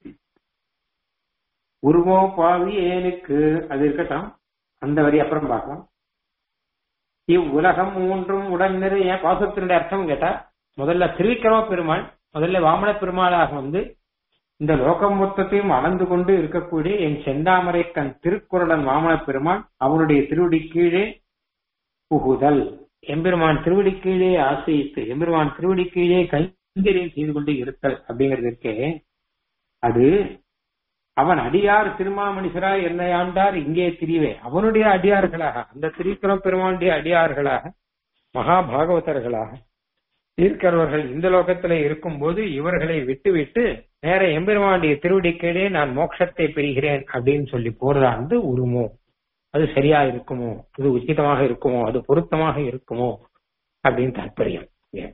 உருவோ பாவி ஏனுக்கு அது இருக்கட்டும் அந்த வரி அப்புறம் பார்க்கலாம் இவ்வுலகம் மூன்றும் உடன் நிறைய பாசத்தினுடைய அர்த்தம் கேட்டா முதல்ல திருவிக்கிரம பெருமாள் முதல்ல வாமன பெருமாளாக வந்து இந்த லோகம் மொத்தத்தையும் அளந்து கொண்டு இருக்கக்கூடிய என் செந்தாமரை கண் திருக்குறளன் வாமன பெருமாள் அவனுடைய திருவடி கீழே புகுதல் எம்பெருமான் திருவடி கீழே ஆசிரித்து எம்பெருமான் திருவடி கீழே கைங்கரியம் செய்து கொண்டு இருத்தல் அப்படிங்கிறது இருக்கே அது அவன் அடியார் திருமாமணிசரா என்னை ஆண்டார் இங்கே திரிவே அவனுடைய அடியார்களாக அந்த திரிக்கிரம் பெருமானுடைய அடியார்களாக மகா பாகவதர்களாக இருக்கிறவர்கள் இந்த லோகத்துல இருக்கும்போது இவர்களை விட்டு விட்டு நேர எம்பெருமானுடைய திருவடி கீழே நான் மோட்சத்தை பெறுகிறேன் அப்படின்னு சொல்லி போறதா வந்து உருமோ அது சரியா இருக்குமோ அது உச்சிதமாக இருக்குமோ அது பொருத்தமாக இருக்குமோ அப்படின்னு தாற்பயம்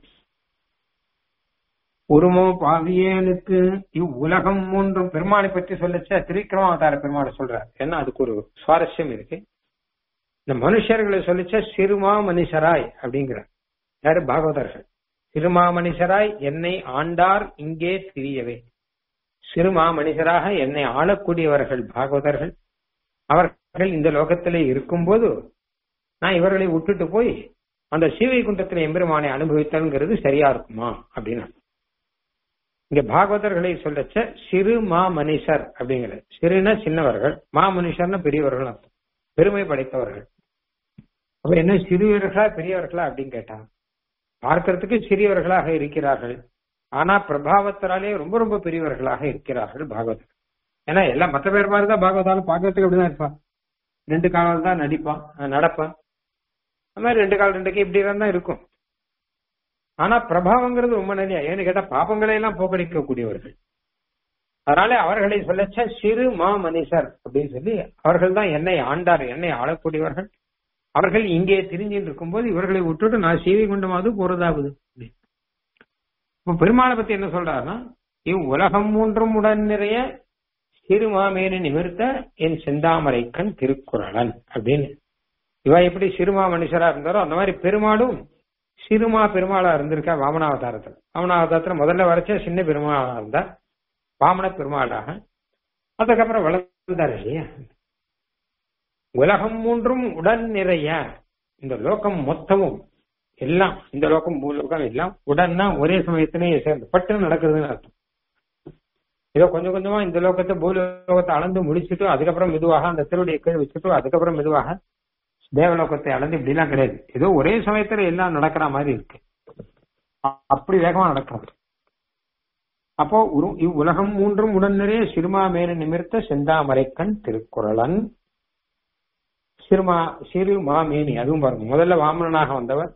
உருமோ பாவியனுக்கு இவ்வுலகம் மூன்றும் பெருமாளை பற்றி சொல்லச்ச திரிக்கிரமாவதார பெருமாளை சொல்றார் ஏன்னா அதுக்கு ஒரு சுவாரஸ்யம் இருக்கு இந்த மனுஷர்களை சொல்லிச்ச சிறுமா மனுஷராய் அப்படிங்கிற யாரு பாகவதர்கள் சிறுமா மனுஷராய் என்னை ஆண்டார் இங்கே திரியவே சிறுமா மனுஷராக என்னை ஆளக்கூடியவர்கள் பாகவதர்கள் அவர்கள் இந்த லோகத்திலே இருக்கும்போது நான் இவர்களை விட்டுட்டு போய் அந்த சீவை குண்டத்திலே எம்பெருமானை அனுபவித்தல்ங்கிறது சரியா இருக்குமா அப்படின்னு இங்க பாகவதர்களை சொல்லச்ச சிறு மா மனுஷர் அப்படிங்கிற சிறுனா சின்னவர்கள் மா மனுஷர்னா பெரியவர்கள் அர்த்தம் பெருமை படைத்தவர்கள் அப்ப என்ன சிறியவர்களா பெரியவர்களா அப்படின்னு கேட்டா பார்க்கறதுக்கு சிறியவர்களாக இருக்கிறார்கள் ஆனா பிரபாவத்தினாலே ரொம்ப ரொம்ப பெரியவர்களாக இருக்கிறார்கள் பாகவதர் ஏன்னா எல்லாம் மற்ற பேர் மாதிரி தான் பாகவதாலும் பார்க்கறதுக்கு அப்படிதான் இருப்பான் ரெண்டு காலம் தான் நடிப்பான் நடப்பான் அது மாதிரி ரெண்டு கால் ரெண்டு கை இப்படி தான் இருக்கும் ஆனா பிரபாவங்கிறது ரொம்ப நிறைய ஏன்னு கேட்டா பாப்பங்களை எல்லாம் போக்கடிக்க கூடியவர்கள் அதனால அவர்களை சொல்லச்ச சிறு மா மனுஷர் அப்படின்னு சொல்லி அவர்கள் தான் என்னை ஆண்டார் என்னை ஆளக்கூடியவர்கள் அவர்கள் இங்கே திரிஞ்சின்னு இருக்கும்போது இவர்களை விட்டுட்டு நான் சீவை கொண்டமாவது போறதாவது இப்ப பெருமாளை பத்தி என்ன சொல்றாருன்னா இவ் உலகம் மூன்றும் உடன் நிறைய சிறுமாமேனு நிமிர்த்த என் செந்தாமரைக்கண் திருக்குறளன் அப்படின்னு இவ எப்படி சிறுமா மனுஷரா இருந்தாரோ அந்த மாதிரி பெருமாளும் சிறுமா பெருமாளா இருந்திருக்கா வாமனாவதாரத்தில் வாமனாவதாரத்துல முதல்ல வரைச்ச சின்ன பெருமாளா இருந்தா வாமன பெருமாளாக அதுக்கப்புறம் வளர்ந்தார் இல்லையா உலகம் மூன்றும் உடன் நிறைய இந்த லோகம் மொத்தமும் எல்லாம் இந்த லோகம் பூலோகம் எல்லாம் உடன்னா ஒரே சமயத்திலேயே சேர்ந்து பட்டுன்னு நடக்குதுன்னு அர்த்தம் ஏதோ கொஞ்சம் கொஞ்சமா இந்த லோகத்தை பூலோகத்தை அளந்து முடிச்சுட்டு அதுக்கப்புறம் மெதுவாக அந்த திருவடியை கீழ் வச்சுட்டு அதுக்கப்புறம் மெதுவாக தேவலோகத்தை அளந்து இப்படிலாம் கிடையாது ஏதோ ஒரே சமயத்துல எல்லாம் நடக்கிற மாதிரி இருக்கு அப்படி வேகமா நடக்கிறது அப்போ ஒரு இவ்வுலகம் மூன்றும் உடன் நிறைய சிறுமா மேல நிமிர்த்த செந்தாமரைக்கண் திருக்குறளன் சிறுமா சிறு மாமேனி அதுவும் பாருங்க முதல்ல வாமனனாக வந்தவர்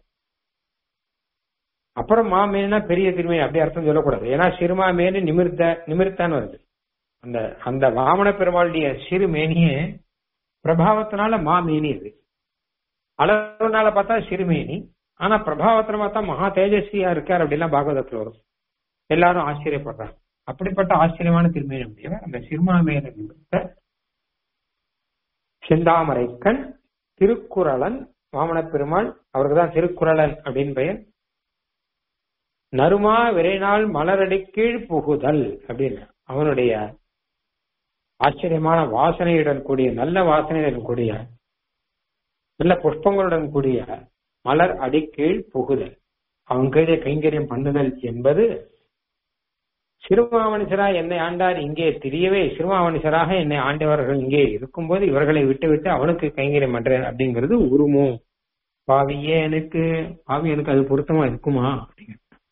அப்புறம் மாமேனா பெரிய திருமேனி அப்படி அர்த்தம் சொல்லக்கூடாது ஏன்னா சிறுமா மேனி நிமிர்த்த நிமிர்த்தான்னு வருது அந்த அந்த வாமன பெருமாளுடைய சிறு மேனியே பிரபாவத்தினால மாமேனி அது அளவுனால பார்த்தா சிறுமேனி ஆனா பிரபாவத்துல பார்த்தா மகா தேஜஸ்வியா இருக்கார் அப்படிலாம் பாகவதத்துல வரும் எல்லாரும் ஆச்சரியப்படுறாங்க அப்படிப்பட்ட ஆச்சரியமான திருமேனி உடையவர் அந்த சிறுமாமேன நிமிர்த்த செந்தாமரைக்கண் திருக்குறளன் வாமன பெருமாள் அவருக்கு தான் திருக்குறளன் அப்படின்னு பெயர் நறுமா விரைநாள் மலரடி கீழ் புகுதல் அப்படின்னு அவனுடைய ஆச்சரியமான வாசனையுடன் கூடிய நல்ல வாசனையுடன் கூடிய நல்ல புஷ்பங்களுடன் கூடிய மலர் அடிக்கீழ் புகுதல் அவன் கீழே கைங்கரியம் பண்ணுதல் என்பது சிறுமாமனுஷராக என்னை ஆண்டார் இங்கே தெரியவே சிறுமாமனுஷராக என்னை ஆண்டவர்கள் இங்கே இருக்கும்போது இவர்களை விட்டு விட்டு அவனுக்கு கைங்கரியம் பண்றேன் அப்படிங்கிறது உருமோ பாவியேனுக்கு பாவியனுக்கு அது பொருத்தமா இருக்குமா அப்படிங்க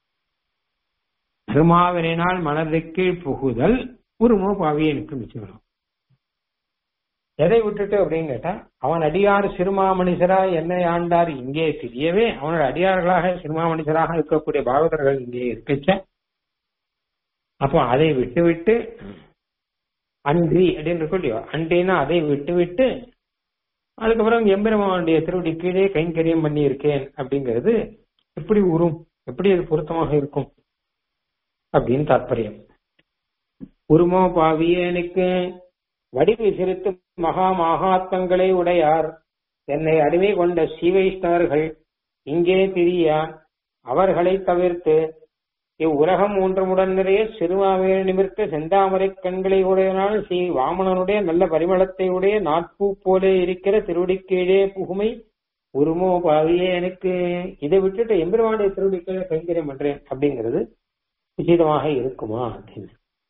திருமாவினால் மனதுக்கு புகுதல் உருமோ பாவியனுக்கு மிச்சம் எதை விட்டுட்டு அப்படின்னு கேட்டா அவன் அடியார் சிறுமாமணிசரா என்னை ஆண்டார் இங்கே தெரியவே அவனோட அடியார்களாக சிறுமாமணிசராக இருக்கக்கூடிய பாகவதர்கள் இங்கே இருக்கச்ச அப்போ அதை விட்டு விட்டு அன்றி அப்படின்னு இருக்கும் இல்லையோ அன்றின்னா அதை விட்டு விட்டு அதுக்கப்புறம் எம்பெருமானுடைய திருவடி கீழே கைங்கரியம் பண்ணி இருக்கேன் அப்படிங்கிறது எப்படி உரும் எப்படி அது பொருத்தமாக இருக்கும் அப்படின்னு தாற்பயம் உருமோ பாவியனுக்கு வடிவு சிறுத்து மகா மகாத்மங்களை உடையார் என்னை அடிமை கொண்ட சீவைஷ்ணவர்கள் இங்கே திரிய அவர்களை தவிர்த்து இவ்வுலகம் மூன்றமுடன் நிறைய சிறுமாவே நிமிர்த்த செந்தாமரை கண்களை உடையனால் ஸ்ரீ வாமனனுடைய நல்ல பரிமளத்தை உடைய நாட்பூ போலே இருக்கிற திருவடிக்கீழே புகுமை உருமோ பாவியே எனக்கு இதை விட்டுட்டு எம்பெருமானுடைய திருவடிக்கீழே கைங்கரியம் பண்றேன் அப்படிங்கிறது உச்சிதமாக இருக்குமா அப்படின்னு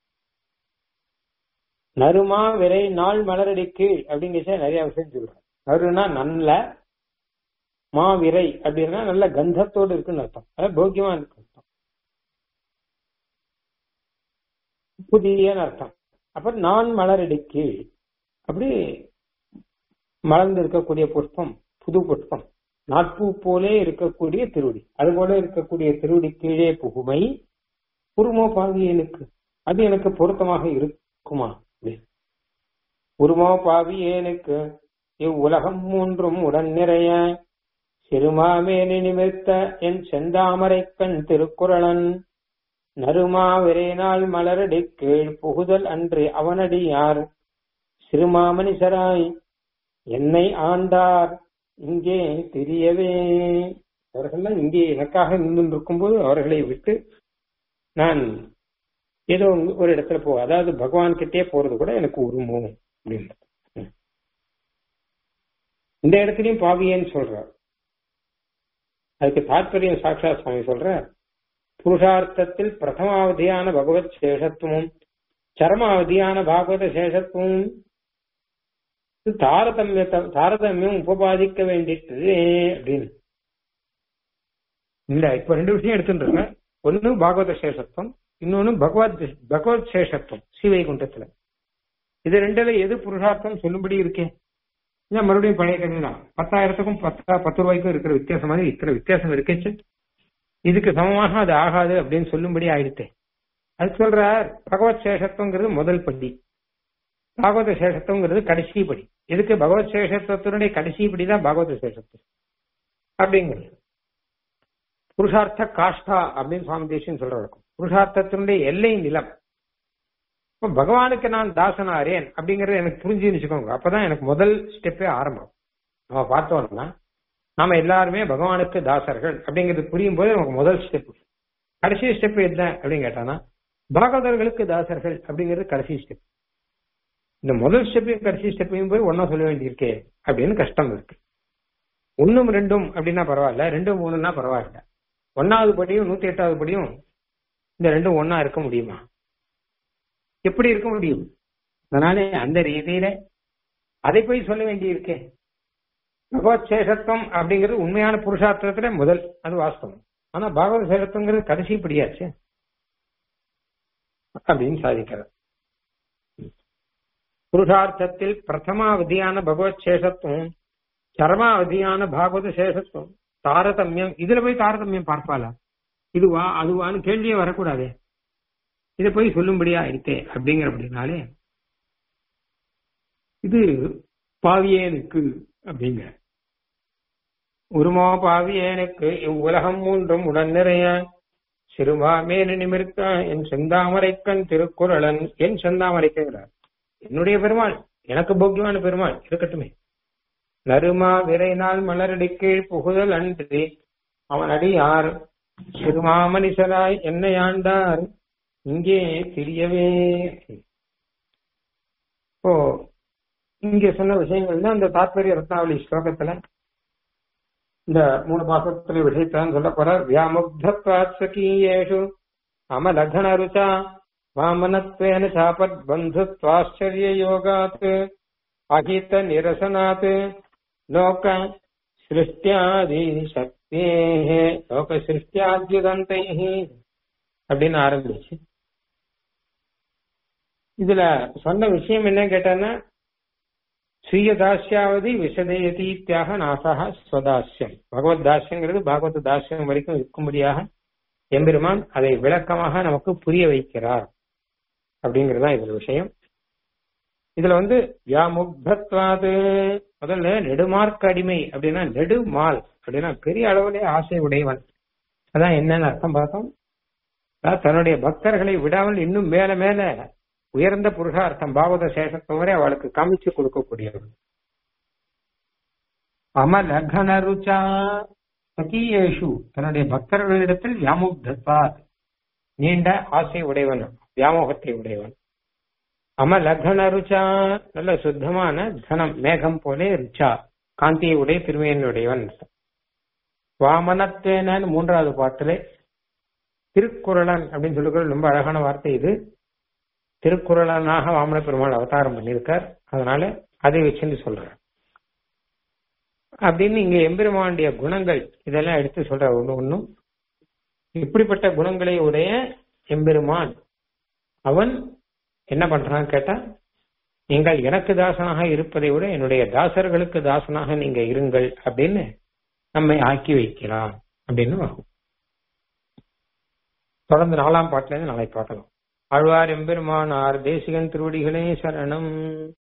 நறுமா விரை நாள் மலரடி கீழ் அப்படிங்கிற நிறைய விஷயம் சொல்றாங்க நறுனா நல்ல மாவிரை அப்படின்னா நல்ல கந்தத்தோடு இருக்குன்னு அர்த்தம் அதாவது போக்கியமா இருக்கு அர்த்தம் புதியன்னு அர்த்தம் அப்ப நான் மலரடி கீழ் அப்படி மலர்ந்து இருக்கக்கூடிய புஷ்பம் புது புஷ்பம் நாட்பூ போலே இருக்கக்கூடிய திருவடி அது போல இருக்கக்கூடிய திருவடி கீழே புகுமை உருமோ பாவியனுக்கு அது எனக்கு பொருத்தமாக இருக்குமா உருமோ பாவியேனுக்கு இவ்வுலகம் மூன்றும் உடன் நிறைய சிறுமாமேனி நிமிர்த்த என் செந்தாமரை கண் திருக்குறளன் நறுமா விரைநாள் மலரடி கீழ் புகுதல் அன்று அவனடி யார் சிறுமாமணிசராய் என்னை ஆண்டார் இங்கே தெரியவே அவர்கள்லாம் இங்கே எனக்காக நின்று இருக்கும்போது அவர்களை விட்டு நான் ஏதோ ஒரு இடத்துல போ அதாவது பகவான் கிட்டே போறது கூட எனக்கு உருமோ அப்படின்னு இந்த இடத்துலயும் பாவியேன்னு சொல்றார் அதுக்கு தாற்பயம் சாட்சா சுவாமி சொல்ற புருஷார்த்தத்தில் பிரதமாவதியான பகவத் சேஷத்துவம் சரமாவதியான பாகவத சேஷத்துவம் தாரதமிய தாரதமியம் உபபாதிக்க வேண்டிட்டு அப்படின்னு இல்ல இப்ப ரெண்டு விஷயம் எடுத்துட்டு ஒன்னு பாகவத சேஷத்துவம் இன்னொன்னு பகவத் பகவத் சேஷத்துவம் ஸ்ரீவைகுண்டத்துல இது ரெண்டுல எது புருஷார்த்தம் சொல்லும்படி இருக்கே இல்ல மறுபடியும் பழைய கதை தான் பத்தாயிரத்துக்கும் பத்தா பத்து ரூபாய்க்கும் இருக்கிற வித்தியாசம் மாதிரி இத்தனை வித்தியாசம் இருக்கேச்சு இதுக்கு சமமாக அது ஆகாது அப்படின்னு சொல்லும்படி ஆயிடுத்தே அது சொல்றார் பகவத் சேஷத்துவங்கிறது முதல் படி பாகவத சேஷத்துவங்கிறது கடைசி படி எதுக்கு பகவத் சேஷத்துவத்தினுடைய கடைசி படி தான் பாகவத சேஷத்துவம் அப்படிங்கிறது புருஷார்த்த காஷ்டா அப்படின்னு சுவாமி தேசியம் சொல்றாரு புருஷார்த்தத்தினுடைய எல்லை நிலம் இப்போ பகவானுக்கு நான் தாசனாரேன் அப்படிங்கறது எனக்கு புரிஞ்சுன்னு வச்சுக்கோங்க அப்பதான் எனக்கு முதல் ஸ்டெப்பே ஆரம்பம் நம்ம பார்த்தோம்னா நாம எல்லாருமே பகவானுக்கு தாசர்கள் அப்படிங்கிறது புரியும் போது நமக்கு முதல் ஸ்டெப் கடைசி ஸ்டெப் என்ன அப்படின்னு கேட்டானா பாகவதர்களுக்கு தாசர்கள் அப்படிங்கிறது கடைசி ஸ்டெப் இந்த முதல் ஸ்டெப்பையும் கடைசி ஸ்டெப்பையும் போய் ஒன்னா சொல்ல வேண்டியிருக்கே அப்படின்னு கஷ்டம் இருக்கு ஒன்னும் ரெண்டும் அப்படின்னா பரவாயில்ல ரெண்டும் மூணுன்னா பரவாயில்ல ஒன்னாவது படியும் நூத்தி எட்டாவது படியும் இந்த ரெண்டும் ஒன்னா இருக்க முடியுமா எப்படி இருக்க முடியும் அதனால அந்த ரீதியில அதை போய் சொல்ல வேண்டியிருக்கே பகவத் சேஷத்துவம் அப்படிங்கிறது உண்மையான புருஷார்த்தத்துல முதல் அது வாஸ்தவம் ஆனா பாகவத சேஷத்துவங்கிறது கடைசி படியாச்சு அப்படின்னு சாதிக்கிறார் புருஷார்த்தத்தில் பிரதமாவதியான பகவத் சேஷத்துவம் சரமாவதியான பாகவத சேஷத்துவம் தாரதமியம் இதுல போய் தாரதமியம் பார்ப்பாளா இதுவா அதுவான்னு கேள்வியே வரக்கூடாதே இதை போய் சொல்லும்படியா இருக்கே அப்படிங்கிறபடினாலே இது பாவியேனுக்கு அப்படிங்கிற உருமா பாவியேனுக்கு இவ்வுலகம் மூன்றும் உடன் நிறைய சிறுமா மேனு நிமிர்த்த என் செந்தாமரைக்கன் திருக்குறளன் என் செந்தாமரைக்கிறார் என்னுடைய பெருமாள் எனக்கு போக்கியமான பெருமாள் இருக்கட்டுமே நறுமா விரைநாள் மலரடி கீழ் புகுதல் அன்றி அவன் அடி யார் சிறுமாமனிசராய் என்னை ஆண்டார் இங்கே தெரியவே இப்போ இங்க சொன்ன விஷயங்கள் தான் இந்த தாத்பரிய ரத்னாவளி ஸ்லோகத்துல இந்த மூணு மாசத்துல விஷயத்தான் சொல்ல போற வியாமுக்தத்வாத் சகீயேஷு அமலகண ருச்சா வாமனத்வேன சாபத் பந்துத்வாச்சரிய யோகாத் அகித நிரசனாத் லோக சிருஷ்டியாதி சக்தே லோக சிருஷ்டியாத்யுதந்தை அப்படின்னு ஆரம்பிச்சு இதுல சொன்ன விஷயம் என்ன கேட்டான்னா ஸ்வீய தாசியாவதி விஷதயதீத்தியாக நாசாக ஸ்வதாசியம் பகவத் தாசியங்கிறது பாகவத தாசியம் வரைக்கும் இருக்கும்படியாக எம்பெருமான் அதை விளக்கமாக நமக்கு புரிய வைக்கிறார் அப்படிங்கறதா இதுல விஷயம் இதுல வந்து வியாமுக்தத்வாது முதல்ல நெடுமார்க்க அடிமை அப்படின்னா நெடுமால் அப்படின்னா பெரிய அளவிலே ஆசை உடையவன் அதான் என்னன்னு அர்த்தம் பார்த்தோம் அதாவது தன்னுடைய பக்தர்களை விடாமல் இன்னும் மேல மேல உயர்ந்த புருஷார்த்தம் பாகவத சேஷத்தை வரை அவளுக்கு காமிச்சு கொடுக்கக்கூடியவன் அமலகன ருச்சா சகியேஷு தன்னுடைய பக்தர்களிடத்தில் வியாமுக்தத்வாத் நீண்ட ஆசை உடையவன் வியாமோகத்தை உடையவன் அமலகன ருச்சா நல்ல சுத்தமான தனம் மேகம் போலே ருச்சா காந்தியை உடைய திருமையனுடையவன் வாமனத்தேனன்னு மூன்றாவது பாட்டிலே திருக்குறளன் அப்படின்னு சொல்லுகிற ரொம்ப அழகான வார்த்தை இது திருக்குறளனாக வாமன பெருமாள் அவதாரம் பண்ணியிருக்கார் அதனால அதை வச்சுன்னு சொல்றேன் அப்படின்னு இங்க எம்பெருமானுடைய குணங்கள் இதெல்லாம் எடுத்து சொல்ற ஒண்ணு ஒண்ணும் இப்படிப்பட்ட குணங்களை உடைய எம்பெருமான் அவன் என்ன பண்றான்னு கேட்டா நீங்கள் எனக்கு தாசனாக இருப்பதை விட என்னுடைய தாசர்களுக்கு தாசனாக நீங்க இருங்கள் அப்படின்னு நம்மை ஆக்கி வைக்கிறான் அப்படின்னு வரும் தொடர்ந்து நாலாம் பாட்டுல இருந்து நாளை பார்க்கலாம் ஆழ்வார் எம்பெருமானார் தேசிகன் திருவடிகளே சரணம்